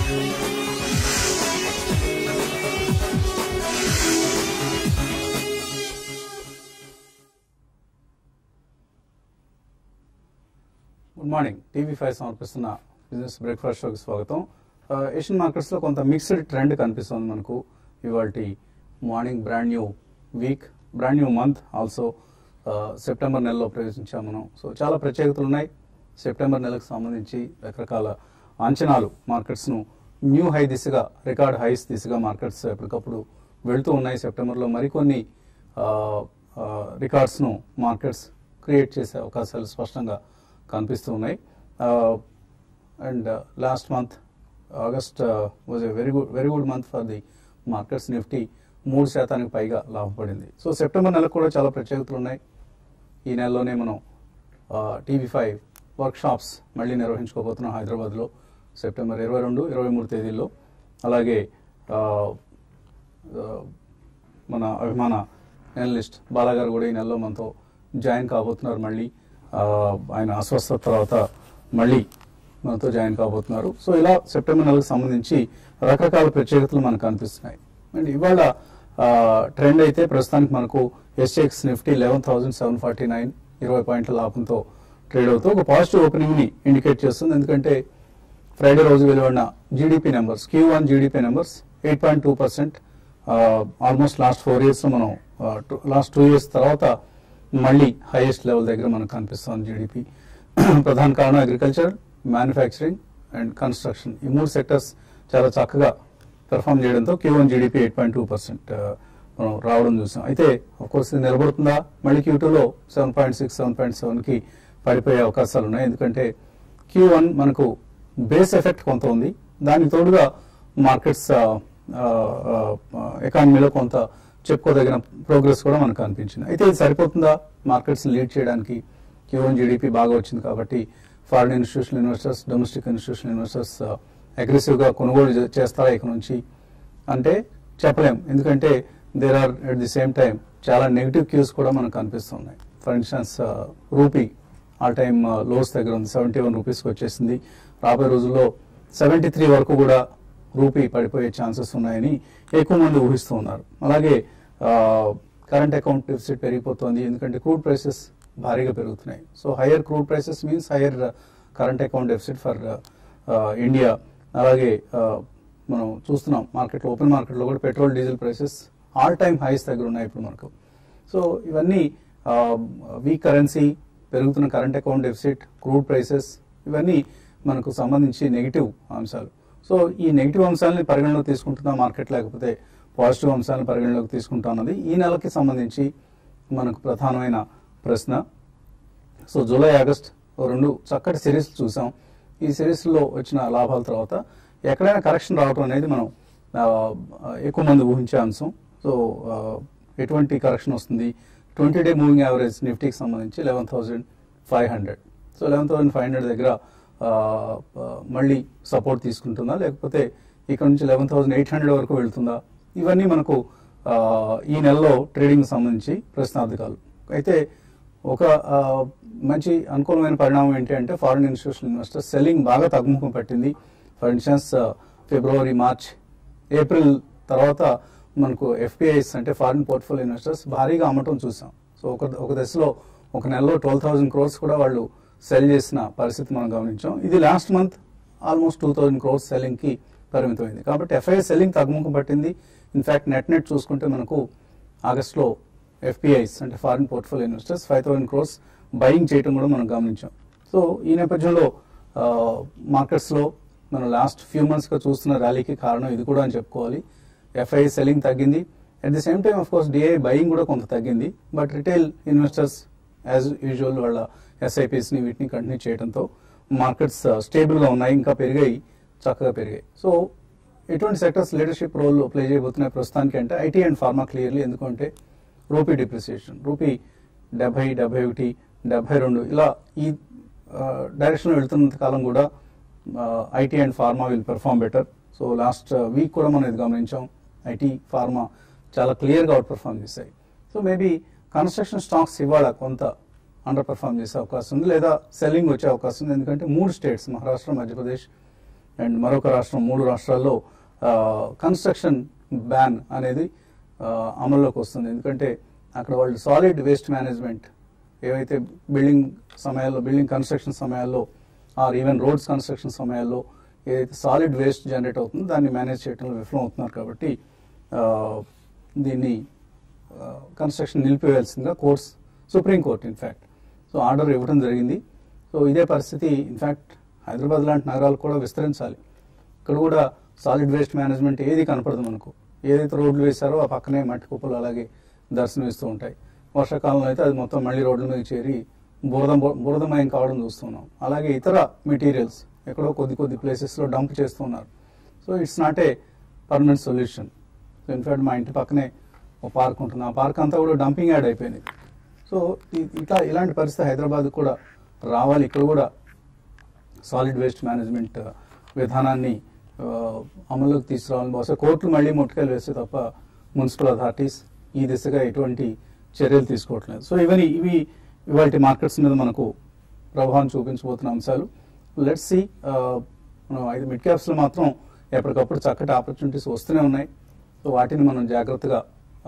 Good morning TV five సమర్పిస్తున్న business breakfast షోకి స్వాగతం ఆ, ఏషియన్ మార్కెట్స్ లో కొంత మిక్స్డ్ ట్రెండ్ కనిపిస్తుంది మనకు ఇవాళ morning brand new week brand new month also September నెలలో ప్రవేశించాం మనం సో చాలా ప్రత్యేకతలు ఉన్నాయి సెప్టెంబర్ నెలకు సంబంధించి రకరకాల అంచనాలు మార్కెట్స్ ను న్యూ హై దిశగా రికార్డ్ హైస్ దిశగా మార్కెట్స్ ఎప్పటికప్పుడు వెళ్తూ ఉన్నాయి సెప్టెంబర్లో మరికొన్ని రికార్డ్స్ ను మార్కెట్స్ క్రియేట్ చేసే అవకాశాలు స్పష్టంగా కనిపిస్తూ ఉన్నాయి and last month August was a very good very good month for the markets Nifty మూడు శాతానికి పైగా లాభపడింది సో సెప్టెంబర్ నెలకు కూడా చాలా ప్రత్యేకతలు ఉన్నాయి ఈ నెలలోనే మనం టీవీ ఫైవ్ వర్క్ షాప్స్ మళ్ళీ నిర్వహించుకోబోతున్నాం హైదరాబాద్లో సెప్టెంబర్ ఇరవై రెండు ఇరవై మూడు తేదీల్లో అలాగే ఆ, ఆ, మన అభిమాన అనలిస్ట్ బాలాగారు కూడా ఈ నెలలో మనతో జాయిన్ కాబోతున్నారు మళ్ళీ ఆ, ఆయన అస్వస్థత తర్వాత మళ్ళీ మనతో జాయిన్ కాబోతున్నారు సో ఇలా సెప్టెంబర్ నెలకు సంబంధించి రకరకాల ప్రత్యేకతలు మనకు కనిపిస్తున్నాయి అండ్ ఇవాళ ట్రెండ్ అయితే ప్రస్తుతానికి మనకు SX Nifty eleven thousand seven forty nine ఇరవై పాయింట్ల లాభంతో ట్రేడ్ అవుతూ ఒక పాజిటివ్ ఓపెనింగ్ ని ఇండికేట్ చేస్తుంది ఎందుకంటే ఫ్రైడే రోజు వెలువడిన GDP numbers Q one GDP numbers eight point two percent almost last four years మనం లాస్ట్ టూ ఇయర్స్ తర్వాత మళ్ళీ హైయెస్ట్ లెవెల్ దగ్గర మనకు కనిపిస్తుంది జీడిపి ప్రధాన కారణం అగ్రికల్చర్ మ్యానుఫ్యాక్చరింగ్ అండ్ కన్స్ట్రక్షన్ ఈ మూడు సెక్టర్స్ చాలా చక్కగా పెర్ఫామ్ చేయడంతో Q one GDP eight point two percent మనం రావడం చూసాం అయితే కోర్స్ ఇది నిలబడుతుందా మళ్ళీ క్యూ టూలో seven point six seven point సెవెన్కి పడిపోయే అవకాశాలు ఉన్నాయి ఎందుకంటే క్యూ వన్ మనకు బేస్ ఎఫెక్ట్ కొంత ఉంది దానికి తోడుగా మార్కెట్స్ ఎకానమీలో కొంత చెప్పుకోదగిన ప్రోగ్రెస్ కూడా మనకు అనిపించింది అయితే ఇది సరిపోతుందా మార్కెట్స్ లీడ్ చేయడానికి క్యూ వన్ జీడిపి బాగా వచ్చింది కాబట్టి foreign institutional investors domestic institutional investors అగ్రెసివ్గా కొనుగోలు చే- చేస్తారా ఇక నుంచి అంటే చెప్పలేం ఎందుకంటే there are at the same time చాలా నెగిటివ్ క్యూస్ కూడా మనకు కనిపిస్తున్నాయి for instance rupee all time lows దగ్గర ఉంది సెవెంటీ వన్ రూపీస్కి వచ్చేసింది రాబోయే రోజుల్లో సెవెంటీ త్రీ వరకు కూడా రూపీ పడిపోయే ఛాన్సెస్ ఉన్నాయని ఎక్కువ మంది ఊహిస్తూ ఉన్నారు అలాగే కరెంట్ అకౌంట్ డెఫిసిట్ పెరిగిపోతుంది ఎందుకంటే క్రూడ్ ప్రైసెస్ భారీగా పెరుగుతున్నాయి so higher crude prices means higher current account deficit for India అలాగే uh, మనం చూస్తున్నాం మార్కెట్లో ఓపెన్ మార్కెట్లో కూడా petrol diesel prices all time highs దగ్గర ఉన్నాయి ఇప్పుడు మనకు సో ఇవన్నీ వీక్ కరెన్సీ పెరుగుతున్న current account deficit crude prices ఇవన్నీ మనకు సంబంధించి నెగిటివ్ అంశాలు సో ఈ నెగిటివ్ అంశాలని పరిగణలోకి తీసుకుంటున్న మార్కెట్ లేకపోతే పాజిటివ్ అంశాలను పరిగణలోకి తీసుకుంటా ఉన్నది ఈ నెలకి సంబంధించి మనకు ప్రధానమైన ప్రశ్న సో జూలై ఆగస్ట్ ఓ రెండు చక్కటి సిరీస్ చూసాం ఈ సిరీస్లో వచ్చిన లాభాల తర్వాత ఎక్కడైనా కరెక్షన్ రావడం అనేది మనం ఆ, ఎక్కువ మంది ఊహించే అంశం సో ఆ, ఎటువంటి కరెక్షన్ వస్తుంది ట్వంటీ డే మూవింగ్ యావరేజ్ నిఫ్టీకి సంబంధించి eleven thousand five hundred so eleven thousand five hundred దగ్గర ఆ, ఆ, మళ్ళీ సపోర్ట్ తీసుకుంటుందా లేకపోతే ఇక్కడ నుంచి లెవెన్ థౌసండ్ ఎయిట్ హండ్రెడ్ వరకు వెళ్తుందా ఇవన్నీ మనకు ఆ, ఈ నెలలో ట్రేడింగ్ సంబంధించి ప్రశ్నార్థకాలు అయితే ఒక ఆ, మంచి అనుకూలమైన పరిణామం ఏంటి అంటే ఫారిన్ ఇన్స్టిట్యూషనల్ ఇన్వెస్టర్స్ సెల్లింగ్ బాగా తగ్గుముఖం పట్టింది for instance February March April తర్వాత మనకు ఎఫ్పిఐస్ అంటే ఫారిన్ పోర్ట్ఫోలియో ఇన్వెస్టర్స్ భారీగా అమ్మటం చూసాం సో ఒక ఒక దశలో ఒక నెలలో ట్వెల్వ్ థౌసండ్ క్రోర్స్ కూడా వాళ్ళు సెల్ చేసిన పరిస్థితి మనం గమనించాం ఇది last month almost two thousand crores selling కి పరిమితమైంది కాబట్టి ఎఫ్ఐ సెల్లింగ్ తగ్గుముఖం పట్టింది ఇన్ఫాక్ట్ నెట్ నెట్ చూసుకుంటే మనకు ఆగస్ట్లో ఎఫ్పిఐస్ అంటే foreign portfolio investors five thousand crores buying చేయడం కూడా మనం గమనించాం సో ఈ నేపథ్యంలో మార్కెట్స్లో మనం లాస్ట్ ఫ్యూ మంత్స్గా చూస్తున్న ర్యాలీకి కారణం ఇది కూడా అని చెప్పుకోవాలి ఎఫ్ఐ సెల్లింగ్ తగ్గింది at the same time of course DI buying కూడా కొంత తగ్గింది but retail investors as usual వాళ్ళ ఎస్ఐపిస్ని వీటిని కంటిన్యూ చేయడంతో మార్కెట్స్ స్టేబుల్గా ఉన్నాయి ఇంకా పెరిగాయి చక్కగా పెరిగాయి సో ఎటువంటి సెక్టర్స్ లీడర్షిప్ రోల్ ప్లే చేయబోతున్నాయి ప్రస్తుతానికి అంటే ఐటీ అండ్ ఫార్మా క్లియర్లీ ఎందుకంటే రూపీ డిప్రిసియేషన్ రూపీ డెబ్బై డెబ్బై ఒకటి డెబ్బై రెండు ఇలా ఈ డైరెక్షన్ వెళ్తున్నంత కాలం కూడా IT and pharma will perform better so last week కూడా మనం ఇది గమనించాం ఐటీ ఫార్మా చాలా క్లియర్గా అవుట్ పెర్ఫామ్ చేశాయి సో మేబీ కన్స్ట్రక్షన్ స్టాక్స్ ఇవాళ కొంత అండర్ పెర్ఫామ్ చేసే అవకాశం ఉంది లేదా సెల్లింగ్ వచ్చే అవకాశం ఉంది ఎందుకంటే మూడు స్టేట్స్ మహారాష్ట్ర మధ్యప్రదేశ్ అండ్ మరొక రాష్ట్రం మూడు రాష్ట్రాల్లో కన్స్ట్రక్షన్ బ్యాన్ అనేది ఆ, అమల్లోకి వస్తుంది ఎందుకంటే అక్కడ వాళ్ళు సాలిడ్ వేస్ట్ మేనేజ్మెంట్ ఏవైతే బిల్డింగ్ సమయాల్లో బిల్డింగ్ కన్స్ట్రక్షన్ సమయాల్లో ఆర్ ఈవెన్ రోడ్స్ కన్స్ట్రక్షన్ సమయాల్లో ఏదైతే సాలిడ్ వేస్ట్ జనరేట్ అవుతుందో దాన్ని మేనేజ్ చేయడంలో విఫలం అవుతున్నారు కాబట్టి ఆ, దీన్ని కన్స్ట్రక్షన్ నిలిపివేయాల్సిందిగా course Supreme Court in fact so order ఇవ్వడం జరిగింది సో ఇదే పరిస్థితి ఇన్ఫ్యాక్ట్ హైదరాబాద్ లాంటి నగరాలు కూడా విస్తరించాలి ఇక్కడ కూడా సాలిడ్ వేస్ట్ మేనేజ్మెంట్ ఏది కనపడదు మనకు ఏదైతే రోడ్లు వేశారో ఆ పక్కనే మట్టి కుప్పలు అలాగే దర్శనమిస్తూ ఉంటాయి వర్షాకాలంలో అయితే అది మొత్తం మళ్ళీ రోడ్ల మీద చేరి బురద బురదమయం కావడం చూస్తున్నాం అలాగే ఇతర మెటీరియల్స్ ఎక్కడో కొద్ది కొద్ది ప్లేసెస్లో డంప్ చేస్తున్నారు so it's not a permanent solution so in fact మా ఇంటి పక్కనే ఒక పార్క్ ఉంటుంది ఆ పార్క్ అంతా కూడా డంపింగ్ యాడ్ అయిపోయింది సో ఇ- ఇట్లా ఇలాంటి పరిస్థితి హైదరాబాద్ కూడా రావాలి ఇక్కడ కూడా సాలిడ్ వేస్ట్ మేనేజ్మెంట్ విధానాన్ని ఆ, అమల్లోకి తీసుకురావాలని బహుశా కోర్టులు మళ్ళీ ముట్టుకెళ్ళి వేస్తే తప్ప మున్సిపల్ అథారిటీస్ ఈ దిశగా ఎటువంటి చర్యలు తీసుకోవట్లేదు సో ఇవన్నీ ఇవి ఇవాళ మార్కెట్స్ మీద మనకు ప్రభావం చూపించబోతున్న అంశాలు లెట్స్ సి మనం ఐదు మిడ్ క్యాప్స్లో మాత్రం ఎప్పటికప్పుడు చక్కటి ఆపర్చునిటీస్ వస్తూనే ఉన్నాయి సో వాటిని మనం జాగ్రత్తగా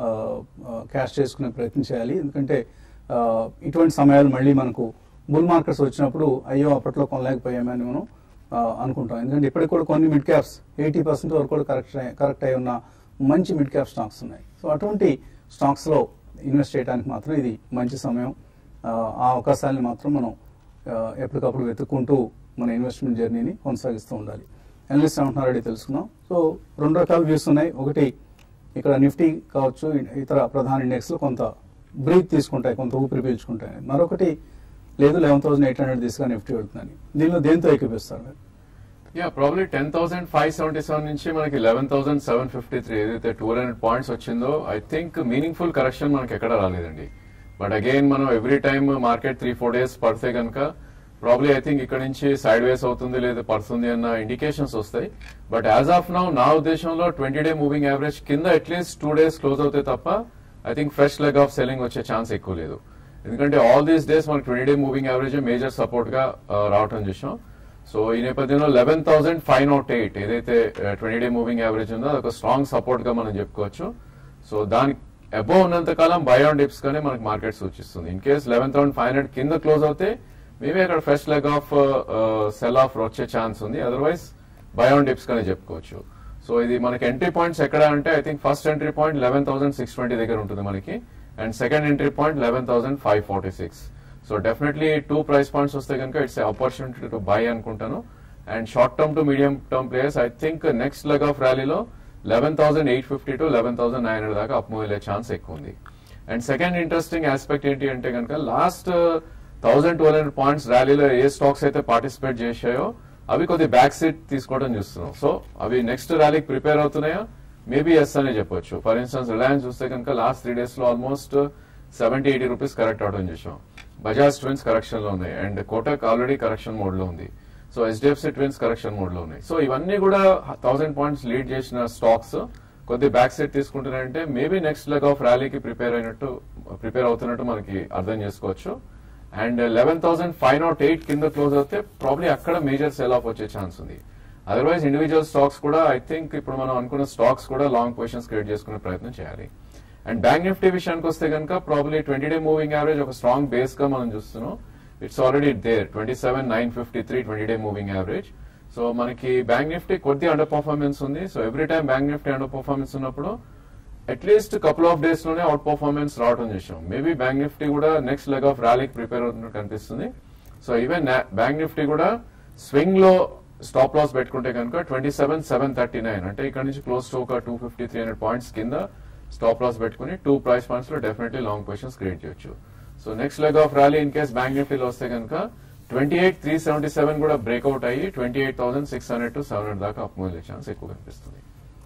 క్యాష్ చేసుకునే ప్రయత్నం చేయాలి ఎందుకంటే ఆ, ఇటువంటి సమయాలు మళ్ళీ మనకు బుల్ మార్కెట్స్ వచ్చినప్పుడు అయ్యో అప్పట్లో కొనలేకపోయామని మనం ఆ, అనుకుంటాం ఎందుకంటే ఇప్పటికి కూడా కొన్ని మిడ్ క్యాప్స్ ఎయిటీ పర్సెంట్ వరకు కూడా కరెక్ట్ కరెక్ట్ అయి ఉన్న మంచి మిడ్ క్యాప్ స్టాక్స్ ఉన్నాయి సో అటువంటి స్టాక్స్లో ఇన్వెస్ట్ చేయడానికి మాత్రం ఇది మంచి సమయం ఆ, ఆ అవకాశాలని మాత్రం మనం ఆ, ఎప్పటికప్పుడు వెతుక్కుంటూ మన ఇన్వెస్ట్మెంట్ జర్నీని కొనసాగిస్తూ ఉండాలి అనలిస్ట్ ఏమంటున్నారు అడిగి తెలుసుకుందాం సో రెండు రకాల వ్యూస్ ఉన్నాయి ఒకటి ఇక్కడ నిఫ్టీ కావచ్చు ఇతర ప్రధాన ఇండెక్స్లు కొంత బ్రీత్ తీసుకుంటాయి కొంత ఊపిరి పీల్చుకుంటాయి మరొకటి లేదు లెవెన్ థౌసండ్ ఎయిట్ హండ్రెడ్ దిశగా నిఫ్టీ వెళ్తుందని దీనిలో దేంతో ఏకీపిస్తారు మీరు yeah probably ten thousand five seventy seven నుంచి మనకి eleven thousand seven fifty three ఏదైతే టూ హండ్రెడ్ పాయింట్స్ వచ్చిందో ఐ థింక్ మీనింగ్ఫుల్ కరెక్షన్ మనకి ఎక్కడ రాలేదండి బట్ అగైన్ మనం every time market three four days పడితే కనుక ప్రాబ్లీ ఐ థింక్ ఇక్కడ నుంచి సైడ్ వేస్ అవుతుంది లేదా పడుతుంది అన్న ఇండికేషన్స్ వస్తాయి బట్ యాజ్ ఆఫ్ నౌ నా ఉద్దేశంలో ట్వంటీ డే మూవింగ్ యావరేజ్ కింద అట్లీస్ట్ టూ డేస్ క్లోజ్ అవుతాయి తప్ప I think fresh leg of selling వచ్చే ఛాన్స్ ఎక్కువ లేదు ఎందుకంటే ఆల్ దీస్ డేస్ మనకి twenty day moving average major support గా ఆ, రావటం చూసాం సో ఈ నేపథ్యంలో eleven thousand five nought eight ఏదైతే ట్వంటీ డే మూవింగ్ యావరేజ్ ఉందో అదొక స్ట్రాంగ్ సపోర్ట్ గా మనం చెప్పుకోవచ్చు సో దాని అబోవ్ ఉన్నంత కాలం బై ఆన్ డిప్స్ గానే మనకి మార్కెట్ సూచిస్తుంది in case eleven thousand five hundred కింద క్లోజ్ అవుతే మేబీ అక్కడ fresh leg of sell off వచ్చే ఛాన్స్ ఉంది అదర్వైజ్ బై ఆన్ డిప్స్ గానే చెప్పుకోవచ్చు సో ఇది మనకి ఎంట్రీ పాయింట్స్ ఎక్కడ అంటే I think first entry point eleven thousand six twenty దగ్గర ఉంటుంది మనకి and second entry point eleven thousand five forty six so definitely two price points వస్తే కనుక ఇట్స్ ఆపర్చునిటీ టు బై అనుకుంటాను and short term to medium term players I think next leg of ర్యాలీలో eleven thousand eight fifty to eleven thousand nine hundred దాకా up move అయ్యే chance ఎక్కువ ఉంది and second interesting aspect ఏంటి అంటే కనుక last thousand twelve hundred points ర్యాలీలో ఏ స్టాక్స్ అయితే పార్టిసిపేట్ చేశాయో అవి కొద్ది బ్యాక్ సీట్ తీసుకోవడం చూస్తున్నాం సో అవి నెక్స్ట్ ర్యాలీకి ప్రిపేర్ అవుతున్నాయా మేబీ ఎస్ అనే చెప్పొచ్చు ఫర్ ఇన్స్టెన్స్ రిలయన్స్ చూస్తే కనుక లాస్ట్ త్రీ డేస్ లో almost seventy eighty rupees correct అవడం చూసాం బజాజ్ ట్విన్స్ కరెక్షన్ లో ఉన్నాయి and Kotak already correction mode లో ఉంది so HDFC twins correction mode లో ఉన్నాయి సో ఇవన్నీ కూడా థౌసండ్ పాయింట్స్ లీడ్ చేసిన స్టాక్స్ కొద్ది బ్యాక్ సైడ్ తీసుకుంటున్నారంటే మేబీ నెక్స్ట్ లెగ్ ఆఫ్ ర్యాలీకి ప్రిపేర్ అయినట్టు ప్రిపేర్ అవుతున్నట్టు మనకి అర్థం చేసుకోవచ్చు and eleven thousand five nought eight కింద క్లోజ్ అవుతే ప్రాబ్లీ అక్కడ మేజర్ సెల్ ఆఫ్ వచ్చే ఛాన్స్ ఉంది అదర్వైజ్ ఇండివిజువల్ స్టాక్స్ కూడా ఐ థింక్ ఇప్పుడు మనం అనుకున్న స్టాక్స్ కూడా లాంగ్ పొజిషన్స్ క్రియేట్ చేసుకునే ప్రయత్నం చేయాలి అండ్ బ్యాంక్ నిఫ్టీ విషయానికి వస్తే కనుక probably twenty day moving average ఒక స్ట్రాంగ్ బేస్ గా మనం చూస్తున్నాం it's already there twenty seven nine fifty three twenty day moving average so మనకి బ్యాంక్ నిఫ్టీ కొద్ది అండర్ పర్ఫార్మెన్స్ ఉంది so every time bank Nifty under performance ఉన్నప్పుడు అట్లీస్ట్ కపుల్ ఆఫ్ డేస్ లోనే out performance రావడం చేసాం మేబీ బ్యాంక్ నిఫ్టీ కూడా నెక్స్ట్ లెగ్ ఆఫ్ ర్యాలీకి prepare అవుతున్నట్టు కనిపిస్తుంది సో ఈవెన్ బ్యాంక్ నిఫ్టీ కూడా స్వింగ్ లో స్టాప్ లాస్ పెట్టుకుంటే కనుక twenty seven seven thirty nine అంటే ఇక్కడ నుంచి క్లోజ్ టు ఒక two fifty three hundred points కింద స్టాప్ లాస్ పెట్టుకుని టూ ప్రైస్ పాయింట్స్ లో డెఫినెట్లీ లాంగ్ పొజిషన్స్ క్రియేట్ చేయొచ్చు so next leg of rally in case bank నిఫ్టీలో వస్తే కనుక twenty eight three seventy seven కూడా బ్రేక్అవుట్ అయ్యి twenty eight thousand six hundred to seven hundred దాకా up move chance ఎక్కువ కనిపిస్తుంది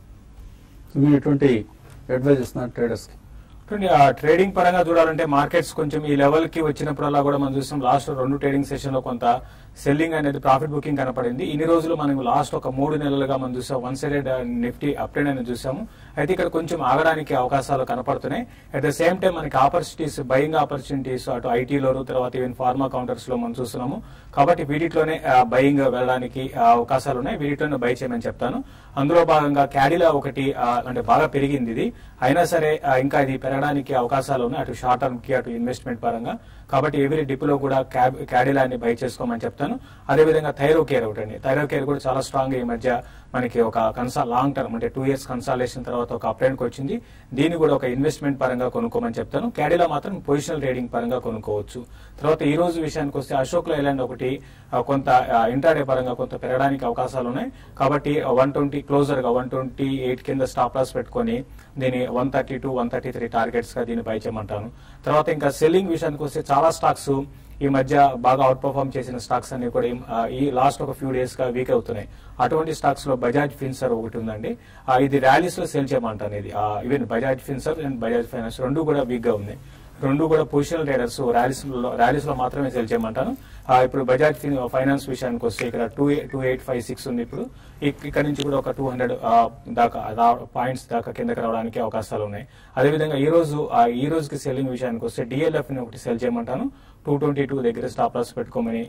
సో మీరు ఎటువంటి అడ్వైజ్ ఇస్తున్నారు ట్రేడర్స్ కి చూడండి, ఆ ట్రేడింగ్ పరంగా చూడాలంటే మార్కెట్స్ కొంచెం ఈ లెవెల్ కి వచ్చినప్పుడల్లా కూడా మనం చూస్తాం లాస్ట్ రెండు ట్రేడింగ్ సెషన్ లో కొంత సెల్లింగ్ అనేది ప్రాఫిట్ బుకింగ్ కనపడింది ఇన్ని రోజులు మనం లాస్ట్ ఒక మూడు నెలలుగా మనం చూసాం వన్ సైడెడ్ నిఫ్టీ అప్ట్రెండ్ అనేది చూసాము అయితే ఇక్కడ కొంచెం ఆగడానికి అవకాశాలు కనపడుతున్నాయి అట్ ద సేమ్ టైం మనకి ఆపర్చునిటీస్ బయింగ్ ఆపర్చునిటీస్ అటు ఐటీలో తర్వాత ఈవెన్ ఫార్మా కౌంటర్స్ లో మనం చూస్తున్నాము కాబట్టి వీటిలోనే బయింగ్ వెళ్ళడానికి ఆ, అవకాశాలు ఉన్నాయి వీటిలోనే బై చేయమని చెప్తాను అందులో భాగంగా క్యాడిలా ఒకటి ఆ, అంటే బాగా పెరిగింది ఇది అయినా సరే ఆ, ఇంకా ఇది పెరగడానికి అవకాశాలు ఉన్నాయి అటు షార్ట్ టర్మ్ కి అటు ఇన్వెస్ట్మెంట్ పరంగా కాబట్టి ఎవరి డిప్లో కూడా క్యాబ్ క్యాడిలాని బై చేసుకోమని చెప్తాను అదేవిధంగా థైరో కేర్ ఒకటి అండి థైరో కేర్ కూడా చాలా స్ట్రాంగ్ ఈ మధ్య మనకి ఒక కన్సా లాంగ్ టర్మ్ అంటే టూ ఇయర్స్ కన్సాలేషన్ తర్వాత ఒక అప్లైన్కి వచ్చింది దీన్ని కూడా ఒక ఇన్వెస్ట్మెంట్ పరంగా కొనుక్కోమని చెప్తాను క్యాడిలా మాత్రం పొజిషనల్ ట్రేడింగ్ పరంగా కొనుక్కోవచ్చు తర్వాత ఈ రోజు విషయానికి వస్తే అశోక్ లైలాండ్ ఒకటి ఆ, కొంత ఇంట్రాడే పరంగా కొంత పెరగడానికి అవకాశాలు ఉన్నాయి కాబట్టి వన్ ట్వంటీ క్లోజర్ గా వన్ ట్వంటీ ఎయిట్ కింద స్టాప్ లాస్ పెట్టుకొని దీని one thirty two one thirty three targets గా దీన్ని పై చేయమంటాను తర్వాత ఇంకా సెల్లింగ్ విషయానికి వస్తే చాలా స్టాక్స్ ఈ మధ్య బాగా అవుట్ పర్ఫామ్ చేసిన స్టాక్స్ అన్ని కూడా ఈ- ఆ, ఈ లాస్ట్ ఒక ఫ్యూ డేస్ గా వీక్ అవుతున్నాయి అటువంటి స్టాక్స్ లో బజాజ్ ఫిన్సర్ ఒకటి ఉందండి ఆ, ఇది ర్యాలీస్ లో సేల్ చేయమంటాను ఇది even Bajaj Finserv and Bajaj finance రెండు కూడా వీక్ గా ఉన్నాయి రెండు కూడా పొజిషనల్ ట్రేడర్స్ ర్యాలీస్ లో ర్యాలీస్ లో మాత్రమే సేల్ చేయమంటాను ఆ, ఇప్పుడు బజాజ్ ఫిన్- ఫైనాన్స్ విషయానికి వస్తే ఇక్కడ two two eight five six ఉంది ఇప్పుడు ఇక్- ఇక్కడ నుంచి కూడా ఒక టూ హండ్రెడ్ దాకా పాయింట్స్ దాకా కిందకి రావడానికి అవకాశాలు ఉన్నాయి అదేవిధంగా ఈ రోజు ఆ, ఈ రోజుకి సెల్లింగ్ విషయానికి వస్తే డిఎల్ఎఫ్ ని ఒకటి సెల్ చేయమంటాను టూ ట్వంటీ టూ దగ్గర స్టాప్ లాస్ పెట్టుకోమని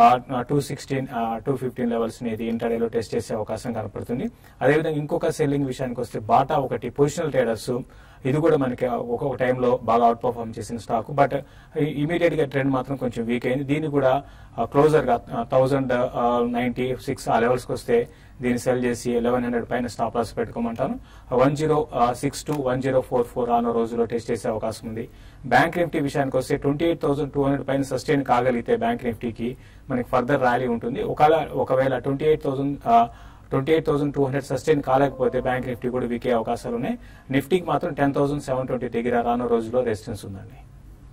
two sixteen two fifteen levels ని ఇది ఇంటర్డేలో టెస్ట్ చేసే అవకాశం కనపడుతుంది అదేవిధంగా ఇంకొక సెల్లింగ్ విషయానికి వస్తే బాటా ఒకటి పొజిషనల్ ట్రేడర్స్ ఇది కూడా మనకి ఒక్కొక్క టైంలో బాగా అవుట్ పర్ఫార్మ్ చేసిన స్టాక్ బట్ ఇమీడియట్ గా ట్రెండ్ మాత్రం కొంచెం వీక్ అయింది దీన్ని కూడా క్లోజర్ గా థౌజండ్ నైన్టీ సిక్స్ ఆ లెవెల్స్ కి వస్తే దీన్ని సెల్ చేసి లెవెన్ హండ్రెడ్ పైన స్టాప్ లాస్ పెట్టుకోమంటాను one zero six to one zero four four రాను రోజులో టెస్ట్ చేసే అవకాశం ఉంది బ్యాంక్ నిఫ్టీ విషయానికి వస్తే twenty eight thousand two hundred పైన సస్టైన్ కాగలిగితే బ్యాంక్ నిఫ్టీకి మనకి ఫర్దర్ ర్యాలీ ఉంటుంది ఒకవేళ ఒకవేళ twenty eight thousand twenty eight thousand two hundred sustain కాలేకపోతే బ్యాంక్ నిఫ్టీ కూడా వీకే అవకాశాలు ఉన్నాయి నిఫ్టీకి మాత్రం టెన్ థౌసండ్ సెవెన్ ట్వంటీ దగ్గర రాను రోజులో రెసిస్టెన్స్ ఉందండి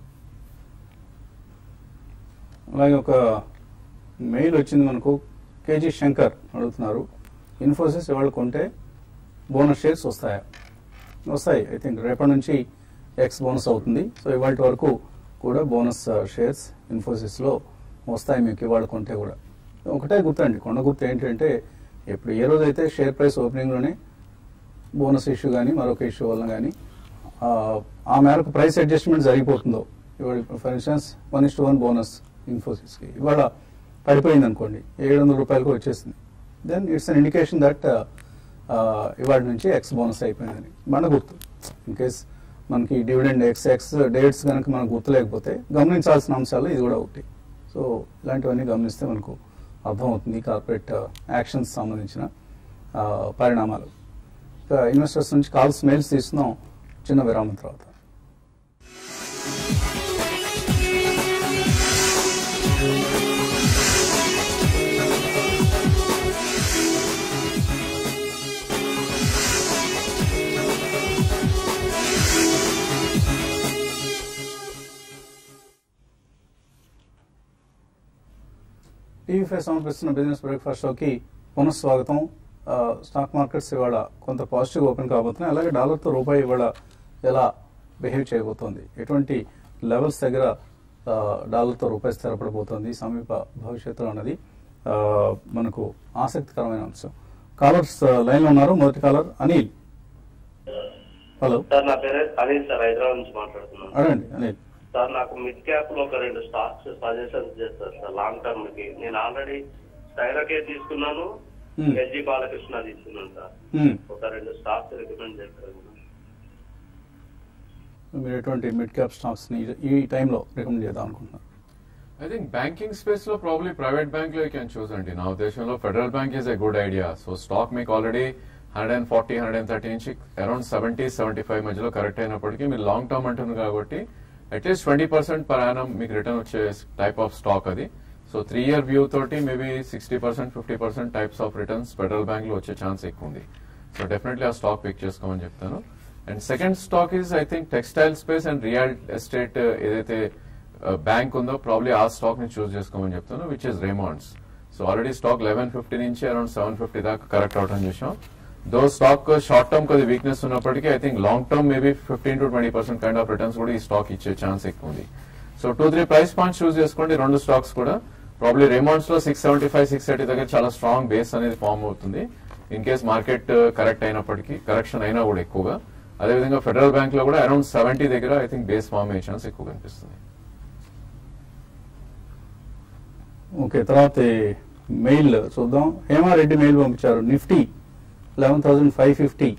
అలాగే ఒక మెయిల్ వచ్చింది మనకు కేజీ శంకర్ అడుగుతున్నారు ఇన్ఫోసిస్ ఇవాళ కొంటే బోనస్ షేర్స్ వస్తాయా వస్తాయి ఐ థింక్ రేపటి నుంచి ఎక్స్ బోనస్ అవుతుంది సో ఇవాళ వరకు కూడా బోనస్ షేర్స్ ఇన్ఫోసిస్లో వస్తాయి మీకు ఇవాళ కొంటే కూడా ఒకటే గుర్తండి కొండ గుర్తు ఏంటంటే ఇప్పుడు ఏ రోజైతే షేర్ ప్రైస్ ఓపెనింగ్లోనే బోనస్ ఇష్యూ కానీ మరొక ఇష్యూ వల్ల కానీ ఆ మేరకు ప్రైస్ అడ్జస్ట్మెంట్ జరిగిపోతుందో ఇవాళ for instance one is to one bonus ఇన్ఫోసిస్కి ఇవాళ పడిపోయింది అనుకోండి ఏడు వందల రూపాయలకు వచ్చేసింది then it's an indication that ఇవాళ నుంచి ఎక్స్ బోనస్ అయిపోయిందని మన గుర్తు ఇన్ కేస్ మనకి డివిడెండ్ ఎక్స్ ఎక్స్ డేట్స్ కనుక మనకు గుర్తు లేకపోతే గమనించాల్సిన అంశాలు ఇది కూడా ఒకటి సో ఇలాంటివన్నీ గమనిస్తే మనకు అర్థమవుతుంది కార్పొరేట్ యాక్షన్స్ సంబంధించిన ఆ, పరిణామాలు ఇంకా ఇన్వెస్టర్స్ నుంచి కాల్స్ మెయిల్స్ తీస్తున్నాం చిన్న విరామం తర్వాత టీవీ ఫైవ్ సమర్పిస్తున్న బిజినెస్ బ్రేక్ఫాస్ట్ షోకి పునఃస్వాగతం ఆ, స్టాక్ మార్కెట్స్ ఇవాళ కొంత పాజిటివ్ ఓపెన్ కాబోతున్నాయి అలాగే డాలర్తో రూపాయి ఇవాళ ఎలా బిహేవ్ చేయబోతోంది ఎటువంటి లెవెల్స్ దగ్గర ఆ, డాలర్తో రూపాయి స్థిరపడబోతోంది సమీప భవిష్యత్తులో అన్నది ఆ, మనకు ఆసక్తికరమైన అంశం కాలర్స్ లైన్లో ఉన్నారు మొదటి కాలర్ అనిల్ హలో సార్ నా పేరు అనిల్ సార్ హైదరాబాద్ నుంచి మాట్లాడుతున్నాను అడండి అనిల్ సార్ నాకు మిడ్ క్యాప్ లో ఒక రెండు స్టాక్స్ సజెషన్స్ చేస్తారు సార్ లాంగ్ టర్మ్ కి నేను ఆల్రెడీ స్టైలకే తీసుకున్నాను Hmm. ఎల్జీ బాలకృష్ణ తీసుకున్నాను సార్ మ్మ్. ఒక రెండు స్టాక్స్ రికమెండ్ చేస్తారు మీరు ఎటువంటి మిడ్ క్యాప్ స్టాక్స్ని ఈ టైంలో రికమెండ్ చేద్దాం అనుకుంటున్నారు ఐ థింక్ బ్యాంకింగ్ స్పేస్ లో ప్రాబ్లీ ప్రైవేట్ బ్యాంక్ లో యూ కెన్ చూస్ అండి నా ఉద్దేశంలో Federal Bank is a good idea so stock మీకు already hundred and forty hundred and thirty నుంచి అరౌండ్ సెవెంటీ సెవెంటీ ఫైవ్ మధ్యలో కరెక్ట్ అయినప్పటికీ మీరు లాంగ్ టర్మ్ అంటున్నారు కాబట్టి at least twenty percent per annum మీకు రిటర్న్ వచ్చే టైప్ ఆఫ్ స్టాక్ అది సో త్రీ ఇయర్ వ్యూ తోటి maybe sixty percent fifty percent types of returns Federal bank లో వచ్చే ఛాన్స్ ఎక్కువ ఉంది సో డెఫినెట్లీ ఆ స్టాక్ పిక్ చేసుకోమని చెప్తాను and second stock is I think textile space and real estate ఏదైతే బ్యాంక్ ఉందో ప్రాబ్లీ ఆ స్టాక్ ని చూస్ చేసుకోమని చెప్తాను which is Raymonds so already stock eleven fifty నుంచి అరౌండ్ సెవెన్ ఫిఫ్టీ దాకా కరెక్ట్ అవటం చూసాం దో స్టాక్ షార్ట్ టర్మ్ కొద్ది వీక్నెస్ ఉన్నప్పటికీ I think long term maybe fifteen to twenty percent kind of returns కూడా ఈ స్టాక్ ఇచ్చే ఛాన్స్ ఎక్కువ ఉంది so two three price points choose చేసుకోండి రెండు స్టాక్స్ కూడా ప్రాబ్లీ రేమాండ్స్ లో six seventy five six thirty దగ్గర చాలా స్ట్రాంగ్ బేస్ అనేది ఫామ్ అవుతుంది ఇన్ కేస్ మార్కెట్ కరెక్ట్ అయినప్పటికీ కరెక్షన్ అయినా కూడా ఎక్కువగా అదేవిధంగా ఫెడరల్ బ్యాంక్ లో కూడా అరౌండ్ సెవెంటీ దగ్గర ఐ థింక్ బేస్ ఫామ్ అయ్యే ఛాన్స్ ఎక్కువ కనిపిస్తుంది ఓకే తర్వాత మెయిల్ చూద్దాం హేమారెడ్డి మెయిల్ పంపించారు Nifty eleven thousand five fifty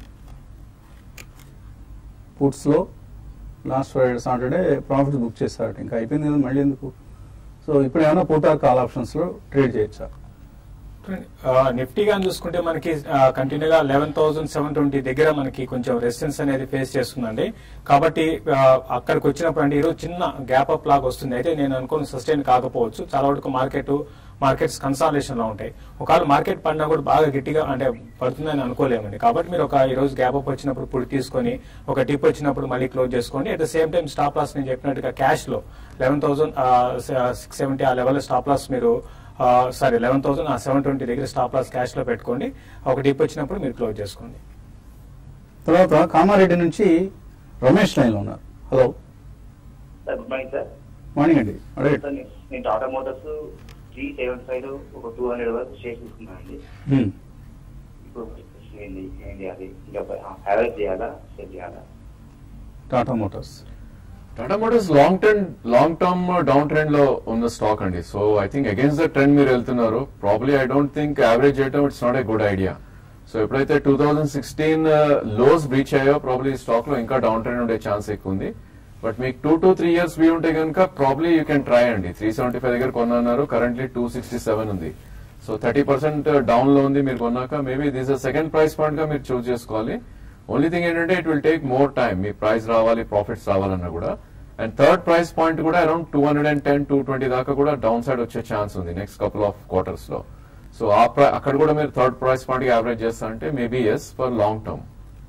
పుట్స్లో last Friday Saturday profit book చేశారట ఇంకా అయిపోయింది కదా మళ్ళీ ఎందుకు సో ఇప్పుడు ఏమైనా పూటా కాల్ ఆప్షన్స్లో ట్రేడ్ చేయొచ్చా ఆ, నిఫ్టీ గాని చూసుకుంటే మనకి కంటిన్యూగా లెవెన్ థౌసండ్ సెవెన్ ట్వంటీ దగ్గర మనకి కొంచెం రెసిస్టెన్స్ అనేది ఫేస్ చేస్తుందండి కాబట్టి ఆ, అక్కడికి వచ్చినప్పుడు అంటే ఈరోజు చిన్న గ్యాప్ అప్ లాగా వస్తుంది అయితే నేను అనుకుని సస్టైన్ కాకపోవచ్చు చాలా వరకు మార్కెట్ మార్కెట్స్ కన్సాలేషన్ లో ఉంటాయి ఒకవేళ మార్కెట్ పడినా కూడా బాగా గట్టిగా అంటే పడుతుందని అనుకోలేమండి కాబట్టి మీరు ఒక ఈ రోజు గ్యాప్ అప్ వచ్చినప్పుడు ఇప్పుడు తీసుకొని ఒక టిప్ వచ్చినప్పుడు మళ్ళీ క్లోజ్ చేసుకోండి at the same time stop loss నేను చెప్పినట్టుగా క్యాష్ లో లెవెన్ థౌసండ్ సిక్స్ సెవెంటీ ఆ లెవెల్ స్టాప్ లాస్ మీరు sorry eleven thousand seven twenty దగ్గర స్టాప్ లాస్ క్యాష్ లో పెట్టుకోండి ఒక డిప్ వచ్చినప్పుడు మీరు క్లోజ్ చేసుకోండి తర్వాత కామారెడ్డి నుంచి రమేష్ లైన్లో ఉన్నారు hello sir good morning sir morning అండి అడగండి సార్ నేను- నేను Tata Motors three seven five ఒక టూ హండ్రెడ్ వరకు షేర్ తీసుకున్నాను అండి హ్మ్. ఇప్పుడు ఏంది ఏంటి అది ఇంకా యావరేజ్ చేయాలా సేల్ చేయాలా Tata Motors Tata Motors long term long term down trend లో ఉన్న స్టాక్ అండి so I think against the trend మీరు వెళ్తున్నారు probably I don't think average చేయడం it's not a good idea so ఎప్పుడైతే two thousand sixteen lows breach అయ్యో probably stock లో ఇంకా డౌన్ ట్రెండ్ ఉండే ఛాన్స్ ఎక్కువ ఉంది బట్ మీకు two to three years view ఉంటే కనుక ప్రాబ్లీ యూ కెన్ ట్రై అండి త్రీ సెవెంటీ ఫైవ్ దగ్గర కొన్నారు కరెంట్లీ టూ సిక్స్టీ సెవెన్ ఉంది సో థర్టీ పర్సెంట్ డౌన్ లో ఉంది మీరు కొన్నాక maybe this second price point గా మీరు చూస్ చేసుకోవాలి ఓన్లీ థింగ్ ఏంటంటే it will take more time మీ ప్రైస్ రావాలి ప్రాఫిట్స్ రావాలన్నా కూడా అండ్ థర్డ్ ప్రైస్ పాయింట్ కూడా around two hundred and ten two twenty దాకా కూడా డౌన్ సైడ్ వచ్చే ఛాన్స్ ఉంది నెక్స్ట్ కపుల్ ఆఫ్ క్వార్టర్స్ లో సో ఆ ప్ర- అక్కడ కూడా మీరు థర్డ్ ప్రైస్ పాయింట్ కి యావరేజ్ చేస్తా అంటే maybe as for long term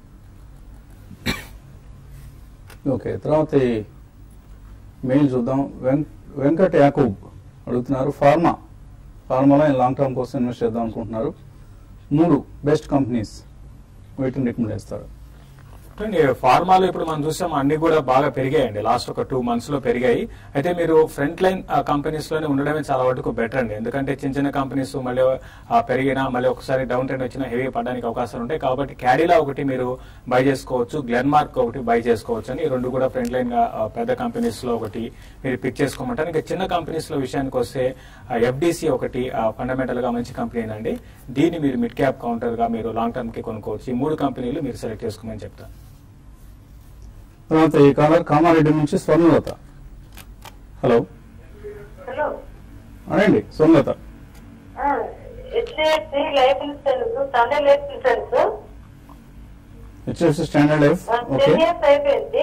okay తర్వాత ఈ మెయిల్ చూద్దాం వెం వెంకట్ యాకూబ్ అడుగుతున్నారు ఫార్మా ఫార్మాలో లాంగ్ టర్మ్ కోసం ఇన్వెస్ట్ చేద్దాం అనుకుంటున్నారు మూడు బెస్ట్ కంపెనీస్ వీటిని రికమెండ్ చేస్తారు చూడండి, ఫార్మాలో ఇప్పుడు మనం చూసాం అన్ని కూడా బాగా పెరిగాయండి లాస్ట్ ఒక టూ మంత్స్ లో పెరిగాయి అయితే మీరు ఫ్రంట్ లైన్ కంపెనీస్ లోనే ఉండడమే చాలా వరకు బెటర్ అండి ఎందుకంటే చిన్న చిన్న కంపెనీస్ మళ్ళీ ఆ, పెరిగినా మళ్ళీ ఒకసారి డౌన్ ట్రెండ్ వచ్చినా హెవీ పడడానికి అవకాశాలు ఉంటాయి కాబట్టి క్యాడీలా ఒకటి మీరు బై చేసుకోవచ్చు గ్లెన్మార్క్ ఒకటి బై చేసుకోవచ్చు అని ఈ రెండు కూడా ఫ్రంట్ లైన్ గా ఆ, పెద్ద కంపెనీస్ లో ఒకటి మీరు పిక్ చేసుకోమంటారు ఇంకా చిన్న కంపెనీస్ లో విషయానికి వస్తే ఎఫ్డిసి ఒకటి ఫండమెంటల్ గా మంచి కంపెనీ అండి దీన్ని మీరు మిడ్ క్యాప్ కౌంటర్ గా మీరు లాంగ్ టర్మ్ కి కొనుక్కోవచ్చు ఈ మూడు కంపెనీలు మీరు సెలెక్ట్ చేసుకోమని చెప్తాను తర్వాత ఈ కాలర్ కామారెడ్డి నుంచి స్వర్ణలత హలో హలో అనండి Swarnalatha HDFC life insurance standard life insurance HFC standard life okay ten years అయిపోయింది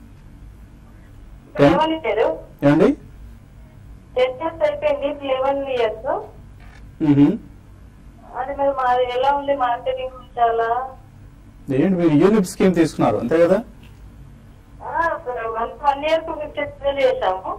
Ten- లెవెన్ ఇయర్ ఏమండి టెన్ ఇయర్స్ అయిపోయింది లెవెన్ ఇయర్స్ మ్మ్హ. అది మరి మాది ఎలా ఉంది మార్కెటింగ్ చాలా ఏంటి మీరు యూనిట్ స్కీమ్ తీసుకున్నారు అంతే కదా వన్ వన్ ఇయర్ కు ఫిఫ్టీ థౌసండ్ చేసాము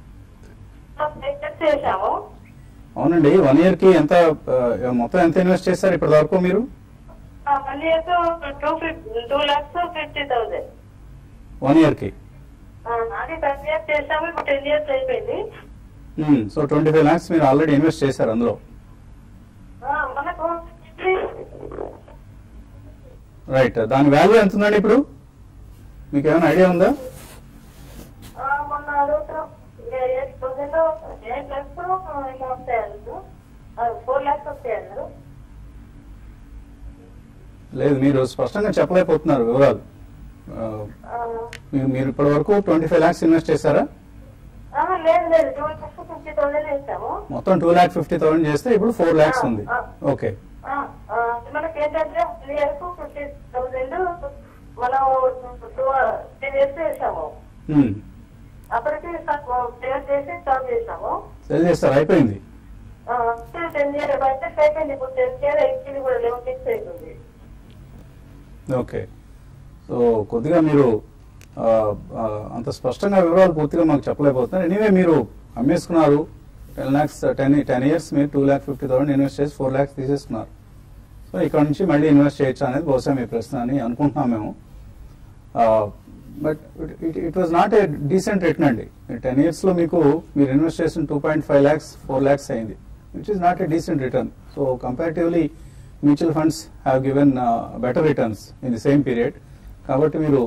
చేసాము అవునండి వన్ ఇయర్ కి ఎంత ఆ, మొత్తం ఎంత ఇన్వెస్ట్ చేశారు ఇప్పటి వరకు మీరు one year two fifty two lakhs fifty thousand one year కి అది టెన్ ఇయర్స్ చేసాము ఇప్పుడు టెన్ ఇయర్స్ అయిపోయింది సో ట్వంటీ ఫైవ్ లాక్స్ మీరు ఆల్రెడీ ఇన్వెస్ట్ చేశారు అందులో ఆ, మనకు రైట్ దాని వాల్యూ ఎంత ఉందండి ఇప్పుడు మీకు ఏమైనా ఐడియా ఉందా ఆ, మొన్న అడుగుతాం ఎయిట్ థౌసండ్ ఎయిట్ ల్యాక్స్ ఏమో వస్తాయన్నారు ఫోర్ ల్యాక్స్ వస్తాయన్నారు లేదు మీరు స్పష్టంగా చెప్పలేకపోతున్నారు వివరాలు ఆ, ఆ, మీరు మీరు ఇప్పటి వరకు ట్వంటీ ఫైవ్ లాక్స్ ఇన్వెస్ట్ చేశారా ఆ, లేదు లేదు టూ ల్యాక్స్ ఫిఫ్టీ థౌసండ్ వేసాము మొత్తం టూ ల్యాక్ ఫిఫ్టీ థౌసండ్ చేస్తే ఇప్పుడు ఫోర్ ల్యాక్స్ ఉంది ఓకే ఆ, ఆ, మనకి ఏంటంటే త్రీ ఇయర్స్ ఫిఫ్టీ థౌసండ్ మనం టూ టెన్ ఇయర్స్ వేసాము అప్పటికి పేర్ చేసి స్టాప్ చేసాము సెల్ చేస్తారు అయిపోయింది టెన్ ఇయర్ బడ్జెట్ అయిపోయింది ఇప్పుడు టెన్ ఇయర్ ఎయిట్ కూడా లెవెన్ సిక్స్ అవుతుంది ఓకే సో కొద్దిగా మీరు ఆ, ఆ, అంత స్పష్టంగా వివరాలు పూర్తిగా మాకు చెప్పలేకపోతున్నారు ఎనీవే మీరు అమ్మేసుకున్నారు ten lakhs ten ten years మీరు two lakh fifty thousand invest చేసి ఫోర్ ల్యాక్స్ తీసేసుకున్నారు సో ఇక్కడ నుంచి మళ్ళీ ఇన్వెస్ట్ చేయొచ్చు అనేది బహుశా మీ ప్రశ్న అని అనుకుంటున్నాం మేము ఆ, but it it was not a decent return అండి టెన్ ఇయర్స్ లో మీకు మీరు ఇన్వెస్ట్ చేసిన two point five lakhs four lakhs అయింది which is not a decent return so comparatively mutual funds have given better returns in the same period కాబట్టి మీరు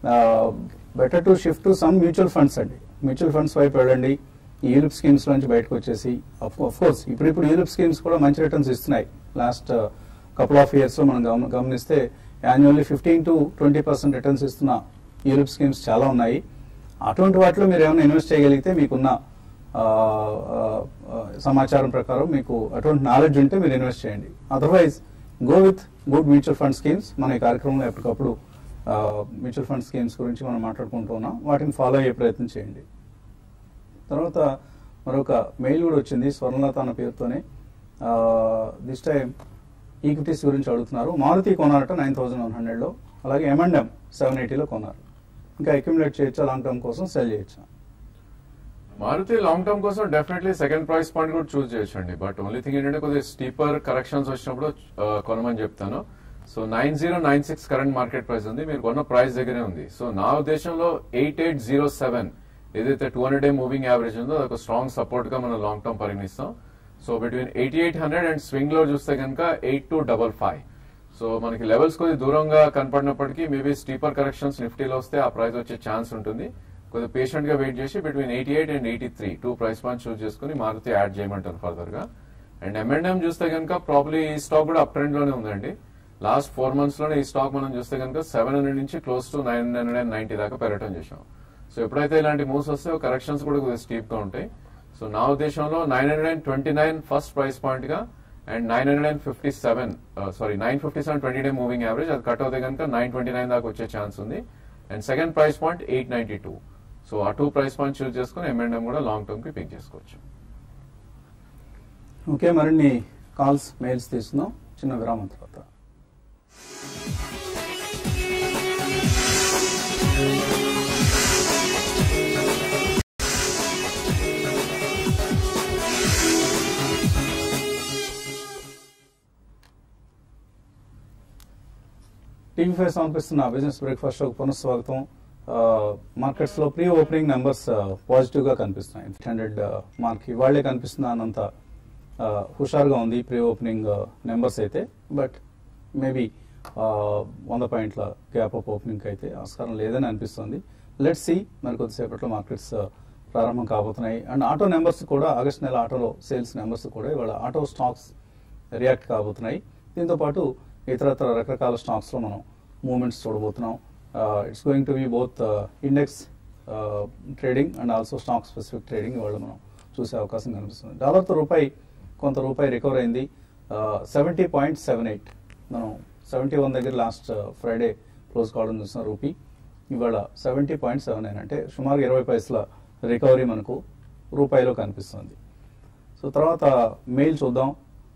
better to shift to some mutual funds అండి mutual funds వైపు వెళ్ళండి ఈ ULIP schemes నుంచి బయటకు వచ్చేసి అఫ్ కోర్స్ ఇప్పుడు ఇప్పుడు యూలిప్ స్కీమ్స్ కూడా మంచి రిటర్న్స్ ఇస్తున్నాయి లాస్ట్ కపుల్ ఆఫ్ ఇయర్స్ లో మనం గమ- గమనిస్తే annually fifteen to twenty percent returns ఇస్తున్న యూలిప్ స్కీమ్స్ చాలా ఉన్నాయి అటువంటి వాటిలో మీరు ఏమైనా ఇన్వెస్ట్ చేయగలిగితే మీకున్న ఆ, ఆ, ఆ, సమాచారం ప్రకారం మీకు అటువంటి నాలెడ్జ్ ఉంటే మీరు ఇన్వెస్ట్ చేయండి otherwise go with good mutual fund schemes మన ఈ కార్యక్రమంలో ఎప్పటికప్పుడు మ్యూచువల్ ఫండ్ స్కీమ్స్ గురించి మనం మాట్లాడుకుంటూ ఉన్నాం వాటిని ఫాలో అయ్యే ప్రయత్నం చేయండి తర్వాత మరొక మెయిల్ కూడా వచ్చింది స్వర్ణలత అన్న పేరుతోనే దిస్ టైం ఈక్విటీస్ గురించి అడుగుతున్నారు మారుతి కొన్నారట నైన్ థౌసండ్ వన్ హండ్రెడ్లో అలాగే ఎంఎండ్ఎం సెవెన్ ఎయిటీలో కొన్నారు ఇంకా అక్యుములేట్ చేయొచ్చా లాంగ్ టర్మ్ కోసం సెల్ చేయొచ్చా మారుతి లాంగ్ టర్మ్ కోసం డెఫినెట్లీ సెకండ్ ప్రైస్ పాయింట్ కూడా చూస్ చేయొచ్చండి బట్ ఓన్లీ థింగ్ ఏంటంటే కొద్దిగా స్టీపర్ కరెక్షన్స్ వచ్చినప్పుడు ఆ, కొనమని చెప్తాను so nine zero nine six current market price ఉంది మీరు కొన్న ప్రైస్ దగ్గరే ఉంది సో నా ఉద్దేశంలో ఎయిట్ ఎయిట్ జీరో సెవెన్ ఏదైతే two hundred day moving average ఉందో అది ఒక స్ట్రాంగ్ సపోర్ట్ గా మనం లాంగ్ టర్మ్ పరిగణిస్తాం so between eighty eight hundred and swing లో చూస్తే కనుక eight to double five so మనకి లెవెల్స్ కొద్ది దూరంగా కనపడినప్పటికీ మేబీ స్టీపర్ కరెక్షన్స్ నిఫ్టీలో వస్తే ఆ ప్రైస్ వచ్చే ఛాన్స్ ఉంటుంది కొద్దిగా పేషెంట్ గా వెయిట్ చేసి between eighty eight and eighty three two price point choose చేసుకుని మారుతి యాడ్ చేయమంటారు ఫర్దర్ గా అండ్ ఎంఎండ్ఎం చూస్తే కనుక ప్రాబ్లీ ఈ స్టాక్ కూడా అప్ ట్రెండ్ లోనే ఉందండి లాస్ట్ ఫోర్ మంత్స్ లోనే ఈ స్టాక్ మనం చూస్తే కనుక సెవెన్ హండ్రెడ్ నుంచి close to nine hundred and ninety దాకా పెరగటం చేసాం సో ఎప్పుడైతే ఇలాంటి మూవ్స్ వస్తే కరెక్షన్స్ కూడా కొద్దిగా స్టీప్ గా ఉంటాయి సో నా ఉద్దేశంలో nine hundred and twenty nine first price point గా and nine hundred and fifty seven sorry nine fifty seven twenty day moving average అది కట్ అవుతే కనుక నైన్ ట్వంటీ నైన్ దాకా వచ్చే ఛాన్స్ ఉంది and second price point eight ninety two so ఆ two price point choose చేసుకుని ఎంఎండ్ఎం కూడా లాంగ్ టర్మ్ కి పిక్ చేసుకోవచ్చు ఓకే మరిన్ని కాల్స్ మెయిల్స్ తీసుకుందాం చిన్న విరామం తర్వాత టీవీ ఫైవ్ సమర్పిస్తున్న బిజినెస్ బ్రేక్ఫాస్ట్ షోకి పునఃస్వాగతం మార్కెట్స్ లో ప్రీ ఓపెనింగ్ నెంబర్స్ పాజిటివ్ గా కనిపిస్తున్నాయి హండ్రెడ్ మార్క్ ఇవాళ్లే కనిపిస్తున్న అన్నంత ఆ, హుషారుగా ఉంది ప్రీ ఓపెనింగ్ నెంబర్స్ అయితే బట్ మేబీ వంద పాయింట్ల గ్యాప్ అప్ ఓపెనింగ్ అయితే ఆస్కారం లేదని అనిపిస్తుంది లెట్ సి మరి కొద్దిసేపట్లో మార్కెట్స్ ప్రారంభం కాబోతున్నాయి అండ్ ఆటో నెంబర్స్ కూడా ఆగస్ట్ నెల ఆటోలో సేల్స్ నెంబర్స్ కూడా ఇవాళ ఆటో స్టాక్స్ రియాక్ట్ కాబోతున్నాయి దీంతో పాటు ఇతరత్ర రకరకాల స్టాక్స్ లో మనం మూవ్మెంట్స్ చూడబోతున్నాం it's going to be both index trading and also stock specific trading ఇవాళ మనం చూసే అవకాశం కనిపిస్తుంది డాలర్తో రూపాయి కొంత రూపాయి రికవర్ అయింది సెవెంటీ పాయింట్ సెవెన్ ఎయిట్ మనం సెవెంటీ వన్ దగ్గర లాస్ట్ ఫ్రైడే క్లోజ్ కావడం చూసిన రూపీ ఇవాళ సెవెంటీ పాయింట్ సెవెన్ నైన్ అంటే సుమారు ఇరవై పైసల రికవరీ మనకు రూపాయిలో కనిపిస్తుంది సో తర్వాత మెయిల్ చూద్దాం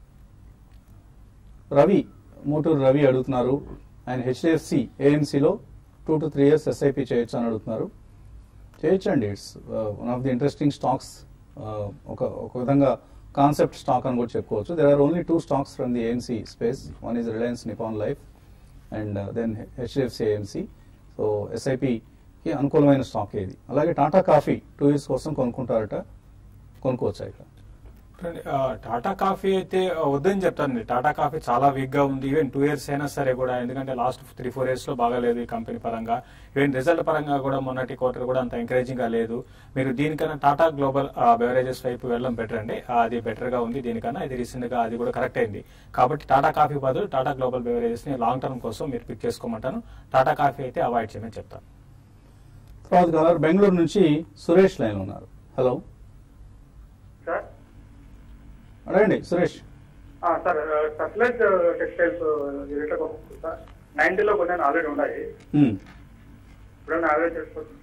రవి మోటూరు రవి అడుగుతున్నారు ఆయన హెచ్డిఎఫ్సి ఏఎంసీలో two to three years SIP చేయొచ్చు అని అడుగుతున్నారు చేయొచ్చండి it's one of the interesting stocks ఒక ఒక విధంగా కాన్సెప్ట్ స్టాక్ అని కూడా చెప్పుకోవచ్చు there are only two stocks from the AMC space one is Reliance Nippon life and then HDFC AMC so ఎస్ఐపికి అనుకూలమైన స్టాక్ ఇది అలాగే టాటా కాఫీ టూ ఇయర్స్ కోసం కొనుక్కుంటారట కొనుక్కోవచ్చా ఇక్కడ చూడండి, ఆ, టాటా కాఫీ అయితే ఆ, వద్దని చెప్తానండి టాటా కాఫీ చాలా వీక్ గా ఉంది ఈవెన్ టూ ఇయర్స్ అయినా సరే కూడా ఎందుకంటే లాస్ట్ త్రీ ఫోర్ ఇయర్స్ లో బాగాలేదు ఈ కంపెనీ పరంగా ఈవెన్ రిజల్ట్ పరంగా కూడా మొన్నటి క్వార్టర్ కూడా అంత ఎంకరేజింగ్ గా లేదు మీరు దీనికన్నా టాటా గ్లోబల్ బెవరేజెస్ వైపు వెళ్ళడం బెటర్ అండి ఆ, అది బెటర్ గా ఉంది దీనికన్నా ఇది రీసెంట్ గా అది కూడా కరెక్ట్ అయింది కాబట్టి టాటా కాఫీ బదులు టాటా గ్లోబల్ బెవరేజెస్ ని లాంగ్ టర్మ్ కోసం మీరు పిక్ చేసుకోమంటాను టాటా కాఫీ అయితే అవాయిడ్ చేయమని చెప్తాను తర్వాత కాలర్ బెంగళూరు నుంచి సురేష్ లైన్ ఉన్నారు హలో సార్ అడగండి సురేష్ ఆ, సార్ సర్ప్లస్ టెక్స్టైల్స్ రేట్లో కొనుక్కుంది సార్ నైన్టీలో కొన్ని ఆల్రెడీ ఉన్నాయి Hmm. ఇప్పుడు యావరేజ్ చేసుకోవచ్చు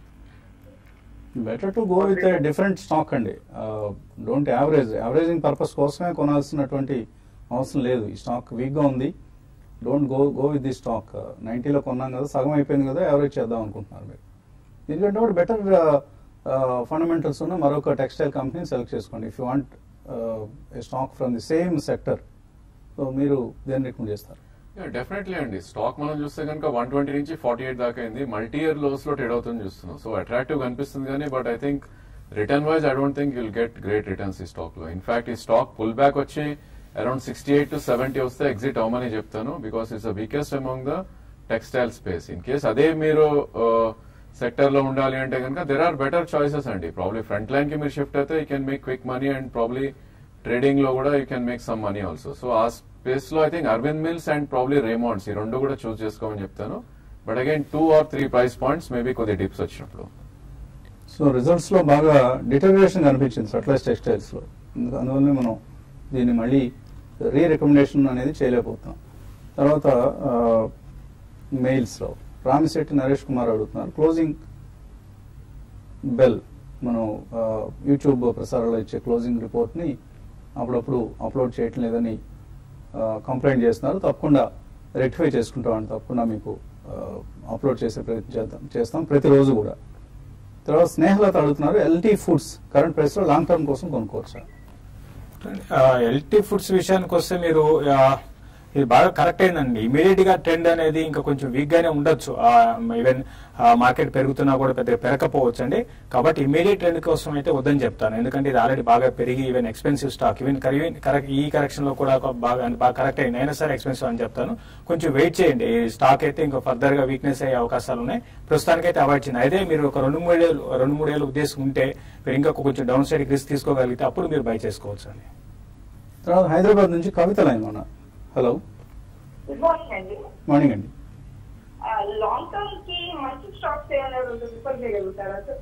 better to go with different stock అండి డోంట్ యావరేజ్ యావరేజింగ్ పర్పస్ కోసమే కొనాల్సినటువంటి అవసరం లేదు ఈ స్టాక్ వీక్ గా ఉంది don't go go with the stock నైన్టీలో కొన్నాం కదా సగం అయిపోయింది కదా యావరేజ్ చేద్దాం అనుకుంటున్నారు మీరు దీనికంటే కూడా బెటర్ ఫండమెంటల్స్ ఉన్న మరొక టెక్స్టైల్ కంపెనీ సెలెక్ట్ చేసుకోండి if you want a stock from the same sector so మీరు దేన్ని రికమెండ్ చేస్తారు డెఫినెట్లీ అండి స్టాక్ మనం చూస్తే కనుక వన్ ట్వంటీ నుంచి ఫార్టీ ఎయిట్ దాకా అయింది మల్టీ ఇయర్ లోస్ లో ట్రేడ్ అవుతుంది చూస్తున్నాం సో అట్రాక్టివ్ అనిపిస్తుంది కానీ but I think return wise I don't think will get great returns ఈ స్టాక్ లో ఇన్ఫాక్ట్ ఈ స్టాక్ పుల్ బ్యాక్ వచ్చి around sixty eight to seventy వస్తే ఎగ్జిట్ అవ్వమని చెప్తాను because it's the weakest among the textile space in case అదే మీరు sector లో ఉండాలి అంటే కనుక దెర్ ఆర్ బెటర్ చాయిసెస్ అండి ప్రాబ్లీ ఫ్రంట్ లైన్ కి మీరు షిఫ్ట్ అయితే you can make quick money and probably trading లో కూడా you can make some money also so ఆ స్పేస్ లో I think Arvind mills and probably Raymonds ఈ రెండు కూడా చూస్ చేసుకోమని చెప్తాను but again two or three price points maybe కొద్ది డిప్స్ వచ్చినప్పుడు సో రిజల్ట్స్ లో బాగా డిటరేషన్ కనిపించింది సర్ప్లైజ్ టెక్స్టైల్స్ లో అందుకు- అందువల్లనే మనం దీన్ని మళ్ళీ రీ రికమెండేషన్ అనేది చేయలేకపోతున్నాం తర్వాత మెయిల్స్ లో రామిశెట్టి నరేష్ కుమార్ అడుగుతున్నారు క్లోజింగ్ బెల్ మనం ఆ, యూట్యూబ్ ప్రసారంలో ఇచ్చే క్లోజింగ్ రిపోర్ట్ ని అప్పుడప్పుడు అప్లోడ్ చేయటం లేదని ఆ, కంప్లైంట్ చేస్తున్నారు తప్పకుండా రెక్టిఫై చేసుకుంటామని తప్పకుండా మీకు ఆ, అప్లోడ్ చేసే ప్రయత్నం చేద్దాం చేస్తాం ప్రతిరోజు కూడా తర్వాత స్నేహలత అడుగుతున్నారు ఎల్టీ ఫుడ్స్ కరెంట్ ప్రైస్ లో లాంగ్ టర్మ్ కోసం కొనుక్కోవచ్చా ఎల్టీ ఫుడ్స్ విషయానికి వస్తే మీరు ఆ, ఇది బాగా కరెక్ట్ అయిందండి ఇమీడియట్ గా ట్రెండ్ అనేది ఇంకా కొంచెం వీక్ గానే ఉండొచ్చు ఈవెన్ మార్కెట్ పెరుగుతున్నా కూడా పెద్దగా పెరగకపోవచ్చు అండి కాబట్టి ఇమీడియట్ ట్రెండ్ కోసం అయితే వద్దని చెప్తాను ఎందుకంటే ఇది ఆల్రెడీ బాగా పెరిగి even expensive stock even correct ఈ కరెక్షన్ లో కూడా ఒక బాగా అంటే బాగా కరెక్ట్ అయింది అయినా సరే ఎక్స్పెన్సివ్ అని చెప్తాను కొంచెం వెయిట్ చేయండి ఈ స్టాక్ అయితే ఇంకా ఫర్దర్ గా వీక్నెస్ అయ్యే అవకాశాలు ఉన్నాయి ప్రస్తుతానికి అయితే అవాయిడ్ చేయండి అయితే మీరు ఒక రెండు మూడు ఏళ్ళు రెండు మూడు ఏళ్ళు ఉద్దేశం ఉంటే మీరు ఇంకా కొంచెం డౌన్ సైడ్ రిస్క్ తీసుకోగలిగితే అప్పుడు మీరు బై చేసుకోవచ్చు అండి తర్వాత హైదరాబాద్ నుంచి కవిత లైన్ ఉన్నారు హలో గుడ్ మార్నింగ్ అండి మార్నింగ్ అండి లాంగ్ టర్మ్ కి మంచి స్టాక్స్ ఏమైనా రిఫర్ చేయగలుగుతారా సార్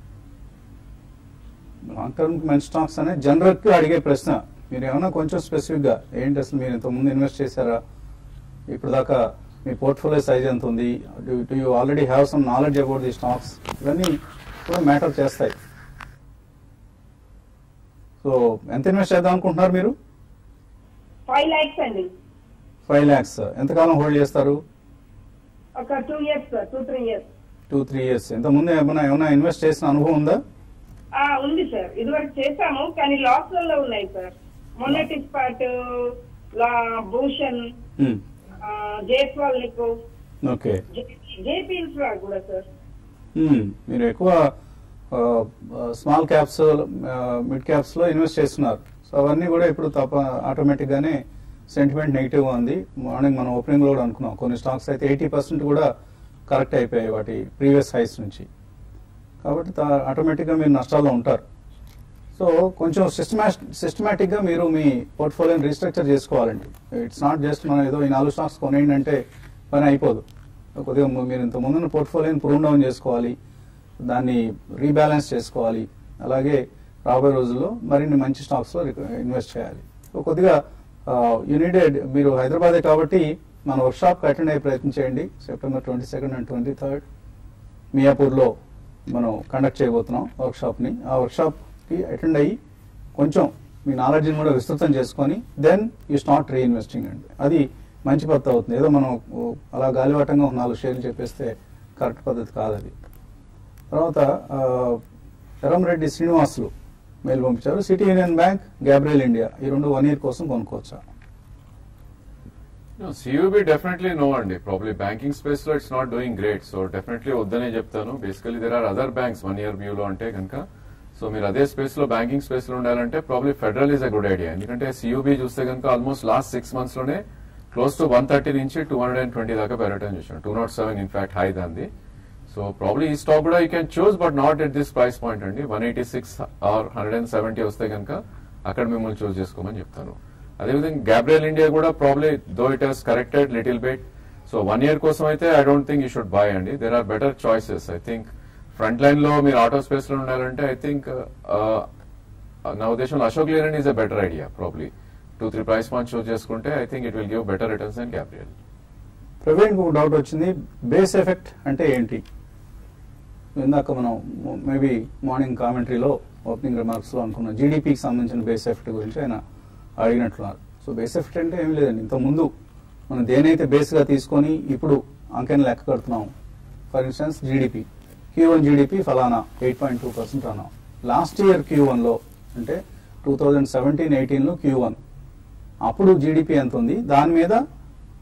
లాంగ్ టర్మ్ మంచి స్టాక్స్ అనే జనరల్ గా అడిగే ప్రశ్న మీరు ఏమైనా కొంచెం స్పెసిఫిక్ గా ఏంటి అసలు మీరు ఇంత ముందు ఇన్వెస్ట్ చేశారా ఇప్పుడు దాకా మీ పోర్ట్ఫోలియో సైజ్ ఎంత ఉంది do you already have some knowledge about the stocks ఇవన్నీ కూడా మ్యాటర్ చేస్తాయి సో ఎంత ఇన్వెస్ట్ చేద్దాం అనుకుంటున్నారు మీరు ఫైవ్ ల్యాక్స్ అండి ఫైవ్ ల్యాక్స్ ఎంతకాలం హోల్డ్ చేస్తారు ఒక two years sir two three years two three years ఇంత ముందు ఏమైనా ఏమైనా ఇన్వెస్ట్ చేసిన అనుభవం ఉందా ఉంది సార్ ఇదివరకు చేశాము కానీ లాస్ లో ఉన్నాయి సార్ మొన్నటి స్పాట్ భూషణ్ జైస్వాల్ నికు ఓకే జేపీ ఇన్ఫ్రా కూడా సార్ మ్మ్. మీరు ఎక్కువ స్మాల్ క్యాప్స్ మిడ్ క్యాప్స్ లో ఇన్వెస్ట్ చేస్తున్నారు సో అవన్నీ కూడా ఇప్పుడు తప్ప ఆటోమేటిక్ గానే సెంటిమెంట్ నెగిటివ్ గా ఉంది మార్నింగ్ మనం ఓపెనింగ్ లో కూడా అనుకున్నాం కొన్ని స్టాక్స్ అయితే ఎయిటీ పర్సెంట్ కూడా కరెక్ట్ అయిపోయాయి వాటి ప్రీవియస్ హైస్ నుంచి కాబట్టి ఆటోమేటిక్ గా మీరు నష్టాల్లో ఉంటారు సో కొంచెం సిస్టమేటిక్ గా మీరు మీ పోర్ట్ఫోలియోని రీస్ట్రక్చర్ చేసుకోవాలండి ఇట్స్ నాట్ జస్ట్ మనం ఏదో ఈ నాలుగు స్టాక్స్ కొనేయండి అంటే పని అయిపోదు కొద్దిగా ము- మీరు ఇంత ముందున్న పోర్ట్ఫోలియోని ప్రూవ్ డౌన్ చేసుకోవాలి దాన్ని రీబ్యాలెన్స్ చేసుకోవాలి అలాగే రాబోయే రోజుల్లో మరిన్ని మంచి స్టాక్స్ లో ఇన్వెస్ట్ చేయాలి సో కొద్దిగా యునైటెడ్ మీరు హైదరాబాదే కాబట్టి మన వర్క్ షాప్ అటెండ్ అయ్యే ప్రయత్నం చేయండి September twenty second and twenty third మియాపూర్లో మనం కండక్ట్ చేయబోతున్నాం వర్క్ షాప్ని ఆ వర్క్ షాప్కి అటెండ్ అయ్యి కొంచెం మీ నాలెడ్జ్ని కూడా విస్తృతం చేసుకొని దెన్ యూ స్టార్ట్ రీఇన్వెస్టింగ్ అండి అది మంచి పద్ధతి అవుతుంది ఏదో మనం ఓ, అలా గాలివాటంగా ఒక నాలుగు షేర్లు చెప్పేస్తే కరెక్ట్ పద్ధతి కాదు అది తర్వాత ఆ, ఎర్రంరెడ్డి శ్రీనివాసులు మెయిల్ పంపించారు city union bank Gabriel India ఈ రెండు వన్ ఇయర్ కోసం కొనుక్కోవచ్చా సియూబీ డెఫినెట్లీ నో అండి ప్రాబ్లీ బ్యాంకింగ్ స్పేస్ లో it's not doing great so definitely వద్దనే చెప్తాను basically there are other banks one year view లో అంటే కనుక సో మీరు అదే స్పేస్ లో బ్యాంకింగ్ స్పేస్ లో ఉండాలంటే probably federal is a good idea ఎందుకంటే సియూబీ చూస్తే కనుక ఆల్మోస్ట్ లాస్ట్ సిక్స్ మంత్స్ లోనే క్లోజ్ టు వన్ థర్టీ నుంచి టూ హండ్రెడ్ అండ్ ట్వంటీ దాకా పెరగటం చూసాను two naught seven in fact high దాంది సో ప్రాబ్లీ ఈ స్టాక్ కూడా you can choose but not at this price point అండి one eighty six or hundred and seventy వస్తే కనుక అక్కడ మిమ్మల్ని చూస్ చేసుకోమని చెప్తాను అదేవిధంగా గ్యాబ్రియల్ ఇండియా కూడా probably though it has corrected little bit so one year కోసం అయితే I don't think you should buy అండి there are better choices I think front line లో మీరు ఆటో స్పేస్ లో ఉండాలంటే ఐ థింక్ నా ఉద్దేశంలో Ashok Leyland is a better idea probably two three price point choose చేసుకుంటే I think it will give better returns and Gabriel Praveen కు doubt వచ్చింది base effect అంటే ఏంటి ఇందాక మనం మేబీ మార్నింగ్ కామెంటరీలో ఓపెనింగ్ రిమార్క్స్ లో అనుకున్నాం జీడిపికి సంబంధించిన బేస్ ఎఫెక్ట్ గురించి ఆయన అడిగినట్లున్నారు సో బేస్ ఎఫెక్ట్ అంటే ఏం లేదండి ఇంత ముందు మనం దేనైతే బేస్ గా తీసుకొని ఇప్పుడు అంకెని లెక్క కడుతున్నాం for instance GDP Q one GDP ఫలానా ఎయిట్ పాయింట్ టూ పర్సెంట్ అన్నాం లాస్ట్ ఇయర్ క్యూ వన్ లో అంటే టూ థౌజండ్ సెవెంటీన్ ఎయిటీన్ లో క్యూ వన్ అప్పుడు జీడిపి ఎంత ఉంది దాని మీద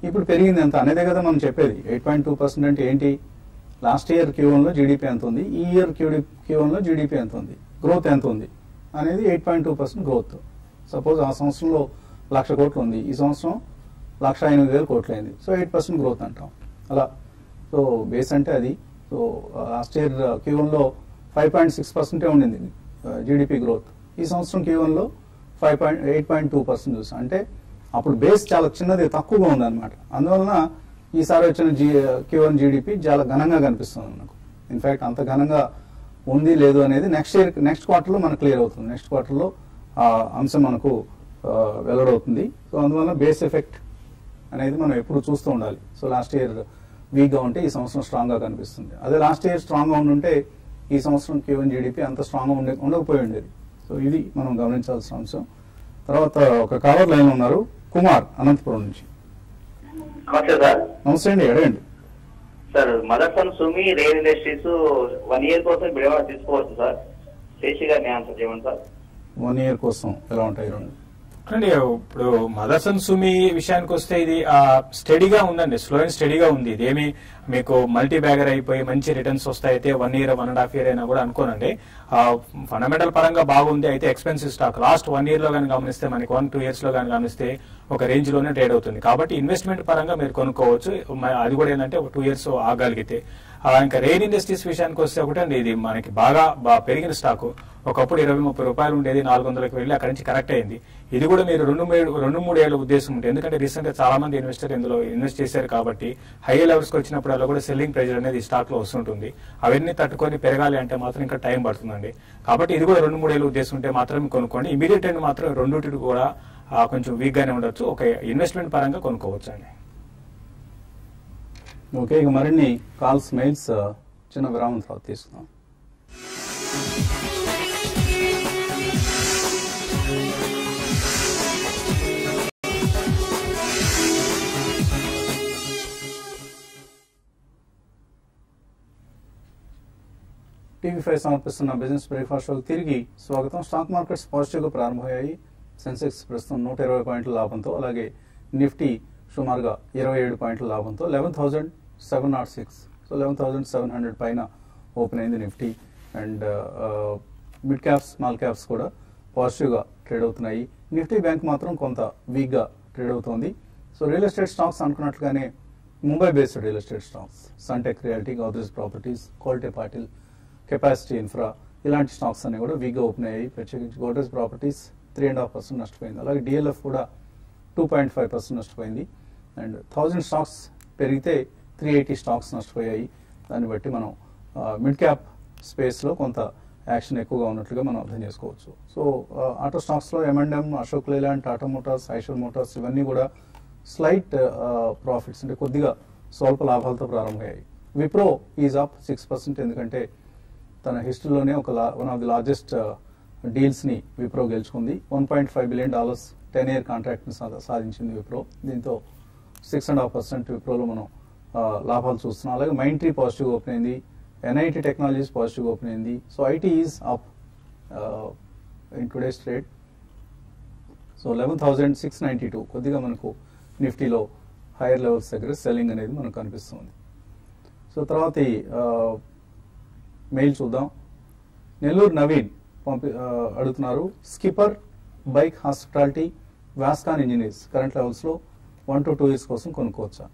ఇప్పుడు పెరిగింది ఎంత అనేదే కదా మనం చెప్పేది ఎయిట్ పాయింట్ టూ పర్సెంట్ అంటే ఏంటి లాస్ట్ ఇయర్ క్యూవన్లో జీడిపి ఎంత ఉంది ఈ ఇయర్ క్యూడి క్యూవన్లో జీడిపి ఎంత ఉంది గ్రోత్ ఎంత ఉంది అనేది eight point two percent growth suppose ఆ సంవత్సరంలో లక్ష కోట్లు ఉంది ఈ సంవత్సరం లక్ష ఎనిమిది వేల కోట్లు అయింది సో ఎయిట్ పర్సెంట్ గ్రోత్ అంటాం అలా సో బేస్ అంటే అది సో లాస్ట్ ఇయర్ క్యూవన్లో ఫైవ్ పాయింట్ సిక్స్ పర్సెంటే ఉండింది జీడిపి గ్రోత్ ఈ సంవత్సరం క్యూవన్లో five point eight point two percent చూసాం అంటే అప్పుడు బేస్ చాలా చిన్నది తక్కువగా ఉందన్నమాట అందువలన ఈసారి వచ్చిన జీ క్యూవన్ జీడిపి చాలా ఘనంగా కనిపిస్తుంది మనకు ఇన్ఫాక్ట్ అంత ఘనంగా ఉంది లేదు అనేది నెక్స్ట్ ఇయర్ నెక్స్ట్ క్వార్టర్లో మనకు క్లియర్ అవుతుంది నెక్స్ట్ క్వార్టర్లో ఆ అంశం మనకు ఆ, వెల్లడవుతుంది సో అందువల్ల బేస్ ఎఫెక్ట్ అనేది మనం ఎప్పుడు చూస్తూ ఉండాలి సో లాస్ట్ ఇయర్ వీక్గా ఉంటే ఈ సంవత్సరం స్ట్రాంగ్గా కనిపిస్తుంది అదే లాస్ట్ ఇయర్ స్ట్రాంగ్గా ఉండుంటే ఈ సంవత్సరం క్యూఎన్ జీడిపి అంత స్ట్రాంగ్గా ఉండే ఉండకపోయి ఉండేది సో ఇది మనం గమనించాల్సిన అంశం తర్వాత ఒక కవర్ లైన్ ఉన్నారు కుమార్ అనంతపురం నుంచి నమస్తే సార్ నమస్తే అండి అడగండి sir Motherson Sumi real industries one year కోసం ఇప్పుడు ఏమైనా తీసుకోవచ్చు సార్ శేషి గారిని ఆన్సర్ చేయమని సార్ వన్ ఇయర్ కోసం ఎలా ఉంటాయి రెండు అండి ఇప్పుడు మదర్సన్ సుమి విషయానికి వస్తే ఇది స్టడీగా ఉందండి స్లో అండ్ స్టడీగా ఉంది ఇది ఏమి మీకు మల్టీ బ్యాగర్ అయిపోయి మంచి రిటర్న్స్ వస్తాయితే one year one and half year అయినా కూడా అనుకోనండి ఫండమెంటల్ పరంగా బాగుంది అయితే expensive stock last one year లో కానీ గమనిస్తే మనకి వన్ టూ ఇయర్స్ లో కానీ గమనిస్తే ఒక రేంజ్ లోనే ట్రేడ్ అవుతుంది కాబట్టి ఇన్వెస్ట్మెంట్ పరంగా మీరు కొనుక్కోవచ్చు మ- అది కూడా ఏంటంటే ఒక టూ ఇయర్స్ ఆగలిగితే ఆ, ఇంకా రెయిన్ ఇండస్ట్రీస్ విషయానికి వస్తే ఒకటండి ఇది మనకి బాగా బా- పెరిగిన స్టాక్ ఒకప్పుడు ఇరవై ముప్పై రూపాయలు ఉండేది నాలుగు వందలకు వెళ్ళి అక్కడి నుంచి కరెక్ట్ అయింది ఇది కూడా మీరు రెండు మూడు రెండు మూడు ఏళ్ళ ఉద్దేశం ఉంటుంది ఎందుకంటే రీసెంట్ గా చాలా మంది ఇన్వెస్టర్ ఇందులో ఇన్వెస్ట్ చేశారు కాబట్టి హై లెవెల్స్ కి వచ్చినప్పుడల్లా కూడా సెల్లింగ్ ప్రెజర్ అనేది స్టాక్ లో వస్తుంటుంది అవన్నీ తట్టుకొని పెరగాలి అంటే మాత్రం ఇంకా టైం పడుతుందండి కాబట్టి ఇది కూడా రెండు మూడు ఏళ్ళ ఉద్దేశం ఉంటే మాత్రం కొనుక్కోండి ఇమీడియట్ అండ్ మాత్రం రెండింటికి కూడా ఆ, కొంచెం వీక్ గానే ఉండొచ్చు ఒక ఇన్వెస్ట్మెంట్ పరంగా కొనుక్కోవచ్చు అండి ఓకే ఇక మరిన్ని కాల్స్ మెయిల్స్ చిన్న విరామం తర్వాత తీసుకుందాం టీవీ ఫైవ్ సమర్పిస్తున్న బిజినెస్ బ్రేక్ఫాస్ట్ షోకి తిరిగి స్వాగతం స్టాక్ మార్కెట్స్ పాజిటివ్గా ప్రారంభమయ్యాయి సెన్సెక్స్ ప్రస్తుతం నూట ఇరవై పాయింట్ల లాభంతో అలాగే నిఫ్టీ సుమారుగా ఇరవై ఏడు పాయింట్ల లాభంతో eleven thousand seven nought six so eleven thousand seven hundred పైన ఓపెన్ అయింది Nifty and mid caps small caps కూడా పాజిటివ్గా ట్రేడ్ అవుతున్నాయి నిఫ్టీ బ్యాంక్ మాత్రం కొంత వీక్గా ట్రేడ్ అవుతోంది సో రియల్ ఎస్టేట్ స్టాక్స్ అనుకున్నట్లుగానే Mumbai based real estate stocks Sunteck Realty Godrej Properties Kolte Patil Capacity Infra ఇలాంటి స్టాక్స్ అన్ని కూడా వీక్గా ఓపెన్ అయ్యాయి ప్రత్యేకించి Godrej Properties three and half percent నష్టపోయింది అలాగే డిఎల్ఎఫ్ కూడా టూ పాయింట్ ఫైవ్ పర్సెంట్ నష్టపోయింది అండ్ థౌజండ్ స్టాక్స్ పెరిగితే త్రీ ఎయిటీ స్టాక్స్ నష్టపోయాయి దాన్ని బట్టి మనం మిడ్ క్యాప్ స్పేస్లో కొంత యాక్షన్ ఎక్కువగా ఉన్నట్లుగా మనం అర్థం చేసుకోవచ్చు సో ఆటో స్టాక్స్లో M and M Ashok Leyland Tata Motors Eicher Motors ఇవన్నీ కూడా స్లైట్ ప్రాఫిట్స్ అంటే కొద్దిగా స్వల్ప లాభాలతో ప్రారంభమయ్యాయి Wipro is up six percent ఎందుకంటే తన హిస్టరీలోనే ఒక one of the largest deals ని విప్రో గెలుచుకుంది one point five billion dollars ten year contract ని సాధించింది విప్రో దీంతో సిక్స్ అండ్ హాఫ్ పర్సెంట్ విప్రోలో మనం ఆ, లాభాలు చూస్తున్నాం అలాగే మైండ్ ట్రీ పాజిటివ్ ఓపెన్ అయింది ఎన్ఐటి టెక్నాలజీస్ పాజిటివ్ ఓపెన్ అయింది so IT is up in today's trade so eleven thousand six ninety two కొద్దిగా మనకు నిఫ్టీలో హైయర్ లెవెల్స్ దగ్గర సెల్లింగ్ అనేది మనకు కనిపిస్తుంది సో తర్వాత ఈ, ఆ, మెయిల్ చూద్దాం నెల్లూరు నవీన్ పంపి ఆ, అడుగుతున్నారు Skipper Byke Hospitality Vascon Engineers current లెవెల్స్లో వన్ టు టూ ఇయర్స్ కోసం కొనుక్కోవచ్చా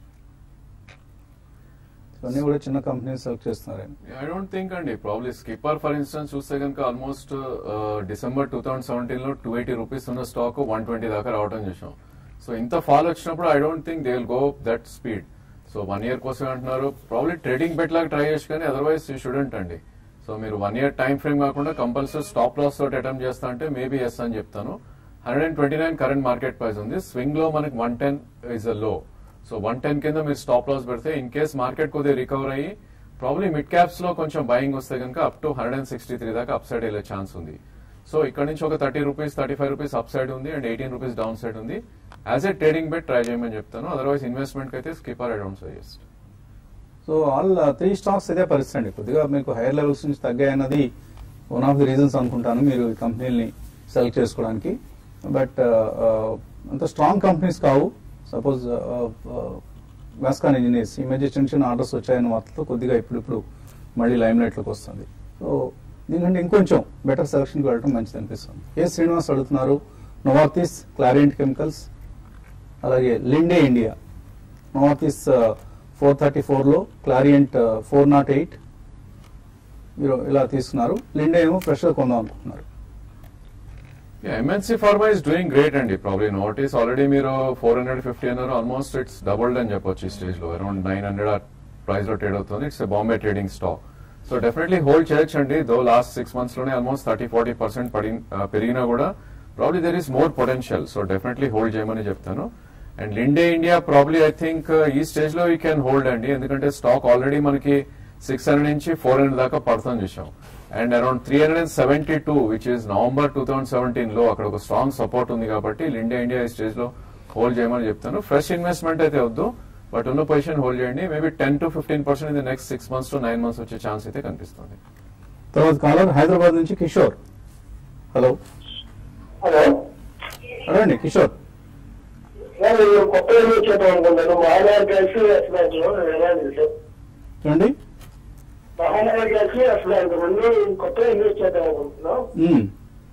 ఇవన్నీ కూడా చిన్న కంపెనీస్ సెలెక్ట్ చేస్తున్నారని ఐ డోంట్ థింక్ అండి ప్రాబ్లీ స్కిప్పర్ ఫర్ ఇన్స్టెన్స్ చూస్తే కనుక almost December two thousand seventeen లో టూ ఎయిటీ రూపీస్ ఉన్న స్టాక్ వన్ ట్వంటీ దాకా రావడం చూసాం సో ఇంత ఫాల్ వచ్చినప్పుడు I don't think they will go that speed so one year కోసం అంటున్నారు ప్రాబ్లీ ట్రేడింగ్ బెట్ లాగా ట్రై చేసి కానీ అదర్వైజ్ యూ షుడెంట్ అండి సో మీరు వన్ ఇయర్ టైం ఫ్రేమ్ కాకుండా కంపల్సరీ స్టాప్ లాస్ తోటి అటెంప్ట్ చేస్తా అంటే మేబీ ఎస్ అని చెప్తాను hundred and twenty nine current market price ఉంది స్వింగ్ లో మనకి వన్ టెన్ ఇస్ అ లో సో వన్ టెన్ కింద మీరు స్టాప్ లాస్ పెడితే ఇన్ కేస్ మార్కెట్ కొద్దిగా రికవర్ అయ్యి ప్రాబ్లీ మిడ్ క్యాప్స్ లో కొంచెం బయింగ్ వస్తే కనుక up to hundred and sixty three దాకా అప్ సైడ్ వెళ్ళే ఛాన్స్ ఉంది సో ఇక్కడ నుంచి ఒక thirty rupees thirty five rupees upside ఉంది and eighteen rupees downside ఉంది as a trading bet try చేయమని చెప్తాను అదర్వైజ్ ఇన్వెస్ట్మెంట్ అయితే Skipper I don't suggest so all three stocks ఇదే పరిస్థితి అండి కొద్దిగా మీకు హైయర్ లెవెల్స్ నుంచి తగ్గాయన్నది వన్ ఆఫ్ ది రీజన్స్ అనుకుంటాను మీరు ఈ కంపెనీని సెలెక్ట్ చేసుకోవడానికి బట్ అంత స్ట్రాంగ్ కంపెనీస్ కావు సపోజ్ వాస్కాన్ ఇంజనీర్స్ ఈ మధ్య చిన్న చిన్న ఆర్డర్స్ వచ్చాయన్న వార్తలతో కొద్దిగా ఇప్పుడు ఇప్పుడు మళ్ళీ లైమ్ లైట్లోకి వస్తుంది సో దీనికంటే ఇంకొంచెం బెటర్ సెలక్షన్కి వెళ్ళడం మంచిది అనిపిస్తుంది ఏ శ్రీనివాస్ అడుగుతున్నారు నోవార్తిస్ క్లారియంట్ కెమికల్స్ అలాగే Linde India Novartis four thirty ఫోర్లో క్లారియంట్ ఫోర్ నాట్ ఎయిట్ మీరు ఇలా తీసుకున్నారు లిండే ఏమో ఫ్రెష్గా కొందాం అనుకుంటున్నారు MNC pharma is doing great అండి ప్రాబ్లీ నోటీస్ ఆల్రెడీ మీరు ఫోర్ హండ్రెడ్ ఫిఫ్టీ అన్నారు ఆల్మోస్ట్ ఇట్స్ డబుల్డ్ అని చెప్పొచ్చు ఈ స్టేజ్ లో అరౌండ్ నైన్ హండ్రెడ్ ఆ ప్రైస్ లో ట్రేడ్ అవుతుంది it's Bombay trading stock so definitely hold చేయొచ్చు అండి దో లాస్ట్ సిక్స్ మంత్స్ లోనే ఆల్మోస్ట్ థర్టీ ఫార్టీ పర్సెంట్ పడి ఆ, పెరిగినా కూడా probably there is more potential so definitely hold చేయమని చెప్తాను and Linde India probably I think ఈ స్టేజ్ లో యూ క్యాన్ హోల్డ్ అండి ఎందుకంటే స్టాక్ ఆల్రెడీ మనకి సిక్స్ హండ్రెడ్ నుంచి ఫోర్ హండ్రెడ్ దాకా పడుతుంది చూసాం and around three hundred and seventy two which is November two thousand seventeen లో అక్కడ ఒక స్ట్రాంగ్ సపోర్ట్ ఉంది కాబట్టి ఇండియా ఇండియా ఈ స్టేజ్ లో హోల్డ్ చేయమని చెప్తాను ఫ్రెష్ ఇన్వెస్ట్మెంట్ అయితే వద్దు బట్ ఉన్న పొజిషన్ హోల్డ్ చేయండి maybe ten to fifteen percent in next six months to nine months వచ్చే ఛాన్స్ అయితే కనిపిస్తుంది తర్వాత కాలర్ హైదరాబాద్ నుంచి కిషోర్ హలో హలో అడగండి కిషోర్ నేను కొత్త ఇల్లు చేద్దాం అనుకుంటాను మహానగర్ గ్యాస్ ఎస్ బ్యాంక్ లో ఎలాంటి సార్ చూడండి మహానగర్ గ్యాస్ ఎస్ బ్యాంక్ రెండు కొత్త ఇన్వెస్ట్ చేద్దాం అనుకుంటున్నాం మ్మ్.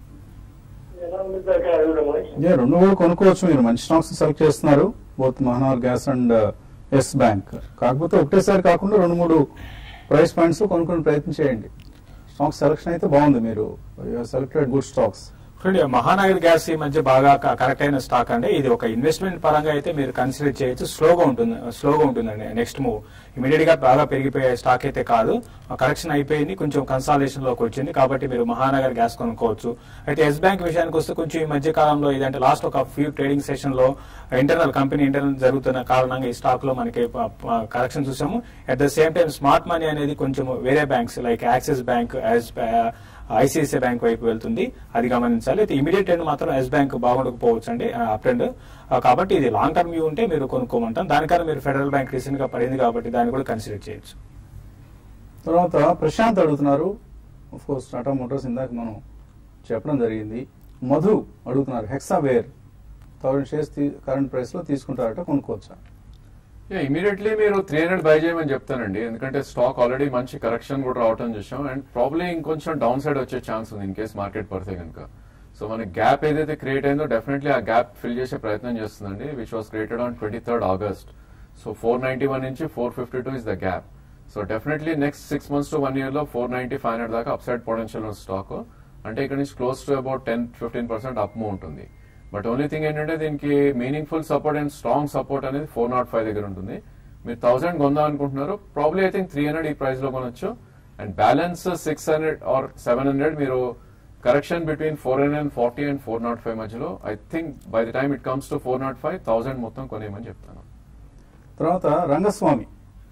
ఎలా ఉంది దాకా అడగడము ఇదే రెండు కూడా కొనుక్కోవచ్చు మీరు మంచి స్టాక్స్ సెలెక్ట్ చేస్తున్నారు both Mahanagar Gas and Yes Bank కాకపోతే ఒకటేసారి కాకుండా రెండు మూడు ప్రైస్ పాయింట్స్ కొనుక్కునే ప్రయత్నం చేయండి స్టాక్ సెలెక్షన్ అయితే బాగుంది మీరు సెలెక్టెడ్ గుడ్ స్టాక్స్ చూడండి మహానగర్ గ్యాస్ ఈ మధ్య బాగా క- కరెక్ట్ అయిన స్టాక్ అండి ఇది ఒక ఇన్వెస్ట్మెంట్ పరంగా అయితే మీరు కన్సిడర్ చేయొచ్చు స్లోగా ఉంటుంది స్లోగా ఉంటుందండి నెక్స్ట్ మూవ్ ఇమీడియట్ గా బాగా పెరిగిపోయే స్టాక్ అయితే కాదు కరెక్షన్ అయిపోయింది కొంచెం కన్సాలేషన్ లోకి వచ్చింది కాబట్టి మీరు మహానగర్ గ్యాస్ కొనుక్కోవచ్చు అయితే ఎస్ బ్యాంక్ విషయానికి వస్తే కొంచెం ఈ మధ్య కాలంలో ఇదంటే లాస్ట్ ఒక ఫ్యూ ట్రేడింగ్ సెషన్ లో ఇంటర్నల్ కంపెనీ ఇంటర్నల్ జరుగుతున్న కారణంగా ఈ స్టాక్ లో మనకి కరెక్షన్ చూసాము at the same time smart money అనేది కొంచెం వేరే banks like Axis Bank Yes ICICI Bank వైపు వెళ్తుంది అది గమనించాలి అయితే ఇమీడియట్ ఎండ్ మాత్రం ఎస్ బ్యాంక్ బాగుండకపోవచ్చు అండి అప్ అండ్ కాబట్టి ఇది లాంగ్ టర్మ్ వ్యూ ఉంటే మీరు కొనుక్కోమంటాం దానికన్నా మీరు ఫెడరల్ బ్యాంక్ రీసెంట్ గా పడింది కాబట్టి దాన్ని కూడా కన్సిడర్ చేయొచ్చు తర్వాత ప్రశాంత్ అడుగుతున్నారు ఆఫ్ కోర్స్ టాటా మోటార్స్ ఇందాక మనం చెప్పడం జరిగింది మధు అడుగుతున్నారు Hexaware thousand shares current price లో తీసుకుంటారట కొనుక్కోవచ్చా ఇమీడియట్లీ మీరు త్రీ హండ్రెడ్ బై చేయమని చెప్తానండి ఎందుకంటే స్టాక్ ఆల్రెడీ మంచి కరెక్షన్ కూడా రావటం చూసాం అండ్ ప్రాబ్లీ ఇంకొంచెం డౌన్ సైడ్ వచ్చే ఛాన్స్ ఉంది ఇన్ కేస్ మార్కెట్ పడితే కనుక సో మన గ్యాప్ ఏదైతే క్రియేట్ అయిందో డెఫినెట్లీ ఆ గ్యాప్ ఫిల్ చేసే ప్రయత్నం చేస్తుందండి which was created on twenty third August so four ninety one నుంచి four fifty two is the gap so definitely next six months to one year లో four ninety five hundred దాకా upside potential ఉన్న stock అంటే ఇక్కడ నుంచి close to about ten fifteen percent up move ఉంటుంది but only thing ఏంటంటే దీనికి meaningful support and strong support అనేది ఫోర్ నాట్ ఫైవ్ దగ్గర ఉంటుంది మీరు థౌసండ్ కొందాం అనుకుంటున్నారు probably I think three hundred ఈ ప్రైస్ లో కొనొచ్చు and balance six hundred or seven hundred మీరు correction between four hundred and forty and four nought five మధ్యలో I think by the time it comes to four nought five thousand మొత్తం కొనేయమని చెప్తాను తర్వాత Rangaswamy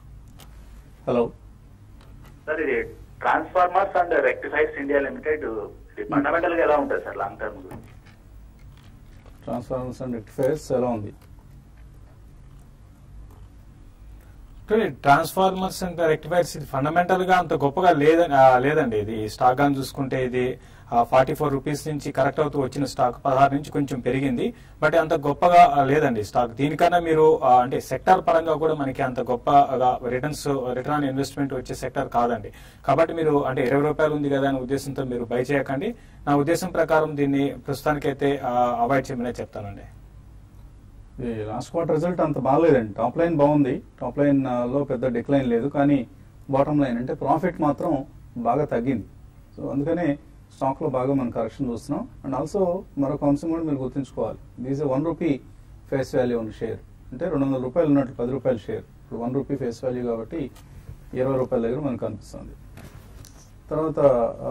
hello sir ఇది Transformers and Rectifiers India Limited ఇది fundamental గా ఎలా ఉంటుంది సార్ లాంగ్ టర్మ్ గురించి ట్రాన్స్ఫార్మర్స్ అండ్ రెక్టిఫైర్స్ ఎలా ఉంది ట్రాన్స్ఫార్మర్స్ అండ్ రెక్టిఫైర్స్ ఇది ఫండమెంటల్ గా అంత గొప్పగా లేదని ఆ, లేదండి ఇది ఈ స్టాక్ అని చూసుకుంటే ఇది ఫార్టీ ఫోర్ రూపీస్ నుంచి కరెక్ట్ అవుతూ వచ్చిన స్టాక్ పదహారు నుంచి కొంచెం పెరిగింది బట్ అంత గొప్పగా ఆ, లేదండి స్టాక్ దీనికన్నా మీరు ఆ, అంటే సెక్టార్ పరంగా కూడా మనకి అంత గొప్పగా రిటర్న్స్ రిటర్న్ ఆన్ ఇన్వెస్ట్మెంట్ వచ్చే సెక్టార్ కాదండి కాబట్టి మీరు అంటే ఇరవై రూపాయలు ఉంది కదా అనే ఉద్దేశంతో మీరు బై చేయకండి నా ఉద్దేశం ప్రకారం దీన్ని ప్రస్తుతానికైతే అవాయిడ్ చేయమనే చెప్తానండి ఈ లాస్ట్ క్వార్టర్ రిజల్ట్ అంత బాగాలేదండి టాప్ లైన్ బాగుంది టాప్ లైన్ ఆ, లో పెద్ద డిక్లైన్ లేదు కానీ బాటమ్ లైన్ అంటే ప్రాఫిట్ మాత్రం బాగా తగ్గింది సో అందుకనే స్టాక్ లో బాగా మనం కరెక్షన్ చూస్తున్నాం అండ్ ఆల్సో మరొక అంశం కూడా మీరు గుర్తుంచుకోవాలి these one rupee face value ఉన్న షేర్ అంటే రెండు వందల రూపాయలు ఉన్నట్లు పది రూపాయల షేర్ ఇప్పుడు వన్ రూపీ ఫేస్ వాల్యూ కాబట్టి ఇరవై రూపాయల దగ్గర మనకు కనిపిస్తుంది తర్వాత ఆ,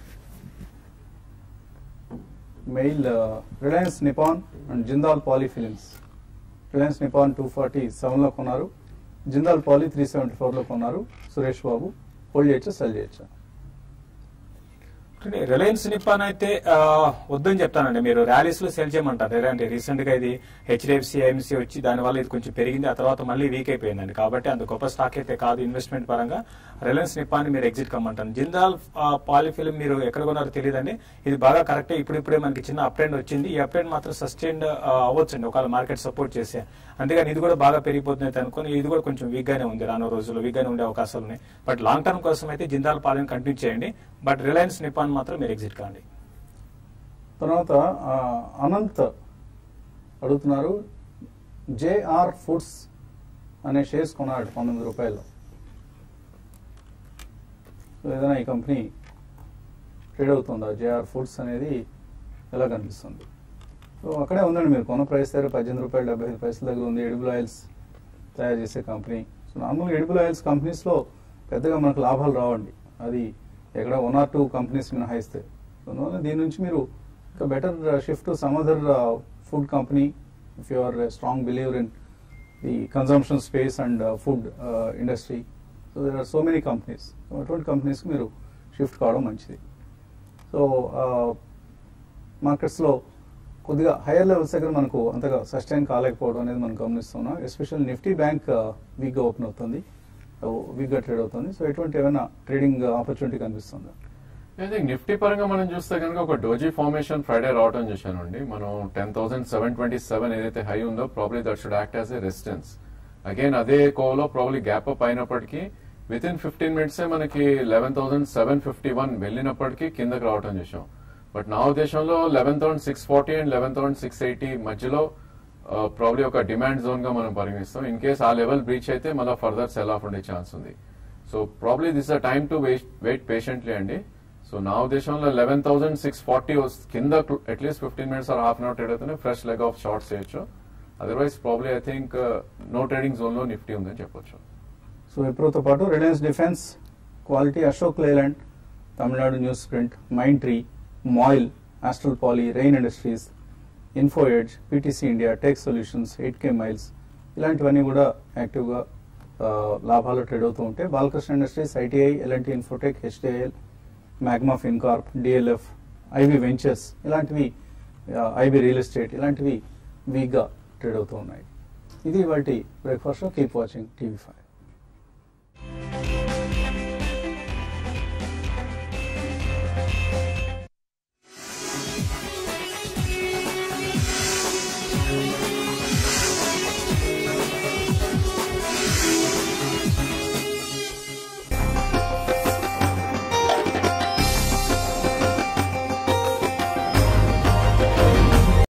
mail Reliance Nippon and Jindal Poly Films Reliance Nippon two forty సెవెన్లో కొన్నారు జిందాల్ పాలీ త్రీ సెవెంటీ ఫోర్లో కొన్నారు సురేష్ బాబు హోల్డ్ చేయొచ్చా సెల్ చేయొచ్చా అంటే రిలయన్స్ నిప్పాన్ అయితే ఆ, వద్దని చెప్తానండి మీరు ర్యాలీస్ లో సేల్ చేయమంటారు అంటే రీసెంట్ గా ఇది హెచ్డిఎఫ్సి ఐఎంసీ వచ్చి దాని వల్ల ఇది కొంచెం పెరిగింది ఆ తర్వాత మళ్ళీ వీక్ అయిపోయిందండి కాబట్టి అంత గొప్ప స్టాక్ అయితే కాదు ఇన్వెస్ట్మెంట్ పరంగా రిలయన్స్ నిప్పాన్ మీరు ఎగ్జిట్ కమ్మంటాను జిందాల్ పాలిఫిలిం మీరు ఎక్కడ కొన్నారో తెలియదండి ఇది బాగా కరెక్ట్ ఇప్పుడిప్పుడే మనకి చిన్న అప్ ట్రెండ్ వచ్చింది ఈ అప్ ట్రెండ్ మాత్రం సస్టైన్ అవ్వచ్చండి ఒకవేళ మార్కెట్ సపోర్ట్ చేస్తే అంతేగాని ఇది కూడా బాగా పెరిగిపోతుంది అనుకుని ఇది కూడా కొంచెం వీక్ గానే ఉంది రానున్న రోజుల్లో వీక్ గానే ఉండే అవకాశాలు ఉన్నాయి బట్ లాంగ్ టర్మ్ కోసం అయితే జిందాల్ పాలన కంటిన్యూ చేయండి బట్ రిలయన్స్ నిపాన్ మాత్రం మీరు ఎగ్జిట్ కాండి తర్వాత ఆ, అనంత్ అడుగుతున్నారు జేఆర్ ఫుడ్స్ అనే షేర్స్ కొన్నాడు పంతొమ్మిది రూపాయలు సో ఏదైనా ఈ కంపెనీ ట్రేడ్ అవుతుందా జేఆర్ ఫుడ్స్ అనేది ఎలా కనిపిస్తుంది సో అక్కడే ఉందండి మీరు కొన్న ప్రైస్ దగ్గర పద్దెనిమిది రూపాయలు డెబ్బై ఐదు పైసల దగ్గర ఉంది ఎడిబుల్ ఆయిల్స్ తయారు చేసే కంపెనీ సో నార్మల్గా ఎడిబుల్ ఆయిల్స్ కంపెనీస్లో పెద్దగా మనకు లాభాలు రావండి అది ఎక్కడ వన్ ఆర్ టూ కంపెనీస్ మినహాయిస్తే సో అందువల్ల దీని నుంచి మీరు ఒక better shift some other food company if you are strong believer in the consumption space and food industry so there are so many companies అటువంటి కంపెనీస్కి మీరు షిఫ్ట్ కావడం మంచిది సో మార్కెట్స్లో కొద్దిగా హైయర్ లెవెల్స్ దగ్గర మనకు అంతగా సస్టైన్ కాలేకపోవడం అనేది మనం గమనిస్తున్నాం ఎస్పెషల్ నిఫ్టీ బ్యాంక్ వీక్గా ఓపెన్ అవుతుంది వీక్గా ట్రేడ్ అవుతుంది సో ఎటువంటి ఏమైనా ట్రేడింగ్ ఆపర్చునిటీ కనిపిస్తుందా ఐ థింక్ నిఫ్టీ పరంగా మనం చూస్తే కనుక ఒక డోజీ ఫార్మేషన్ ఫ్రైడే రావటం చూశానండి మనం ten thousand seven twenty seven ఏదైతే హై ఉందో probably that should act as a resistance again అదే కోలో ప్రాబ్లీ గ్యాప్ అప్ అయినప్పటికీ విత్ ఇన్ ఫిఫ్టీన్ మినిట్స్ మనకి eleven thousand seven fifty one వెళ్ళినప్పటికీ కిందకి రావటం చూసాం బట్ నా ఉద్దేశంలో eleven thousand six forty and eleven thousand six eighty మధ్యలో ప్రాబ్లీ ఒక డిమాండ్ జోన్ గా మనం పరిగణిస్తాం ఇన్ కేస్ ఆ లెవెల్ బ్రీచ్ అయితే మళ్ళీ ఫర్దర్ సెల్ ఆఫ్ ఉండే ఛాన్స్ ఉంది so probably this a time to wait wait patiently అండి సో నా ఉద్దేశంలో లెవెన్ థౌసండ్ సిక్స్ ఫార్టీ కింద at least fifteen minutes or half an hour trade అవుతుంది ఫ్రెష్ లెగ్ ఆఫ్ షార్ట్స్ చేయొచ్చు otherwise probably I think no trading zone లో Nifty ఉందని చెప్పొచ్చు so విప్రోతో పాటు Reliance defence quality Ashok Layland Tamil Nadu news print mind tree మాయిల్ astral poly rain industries info edge PTC India tech solutions eight K miles ఇలాంటివన్నీ కూడా యాక్టివ్గా ఆ, లాభాలు ట్రేడ్ అవుతూ ఉంటాయి Balakrishna industries ITI LNT infotech HDIL Magma Fincorp DLF IV ventures ఇలాంటివి IB real estate ఇలాంటివి వీక్గా ట్రేడ్ అవుతూ ఉన్నాయి ఇది వాటి breakfast keep watching TV five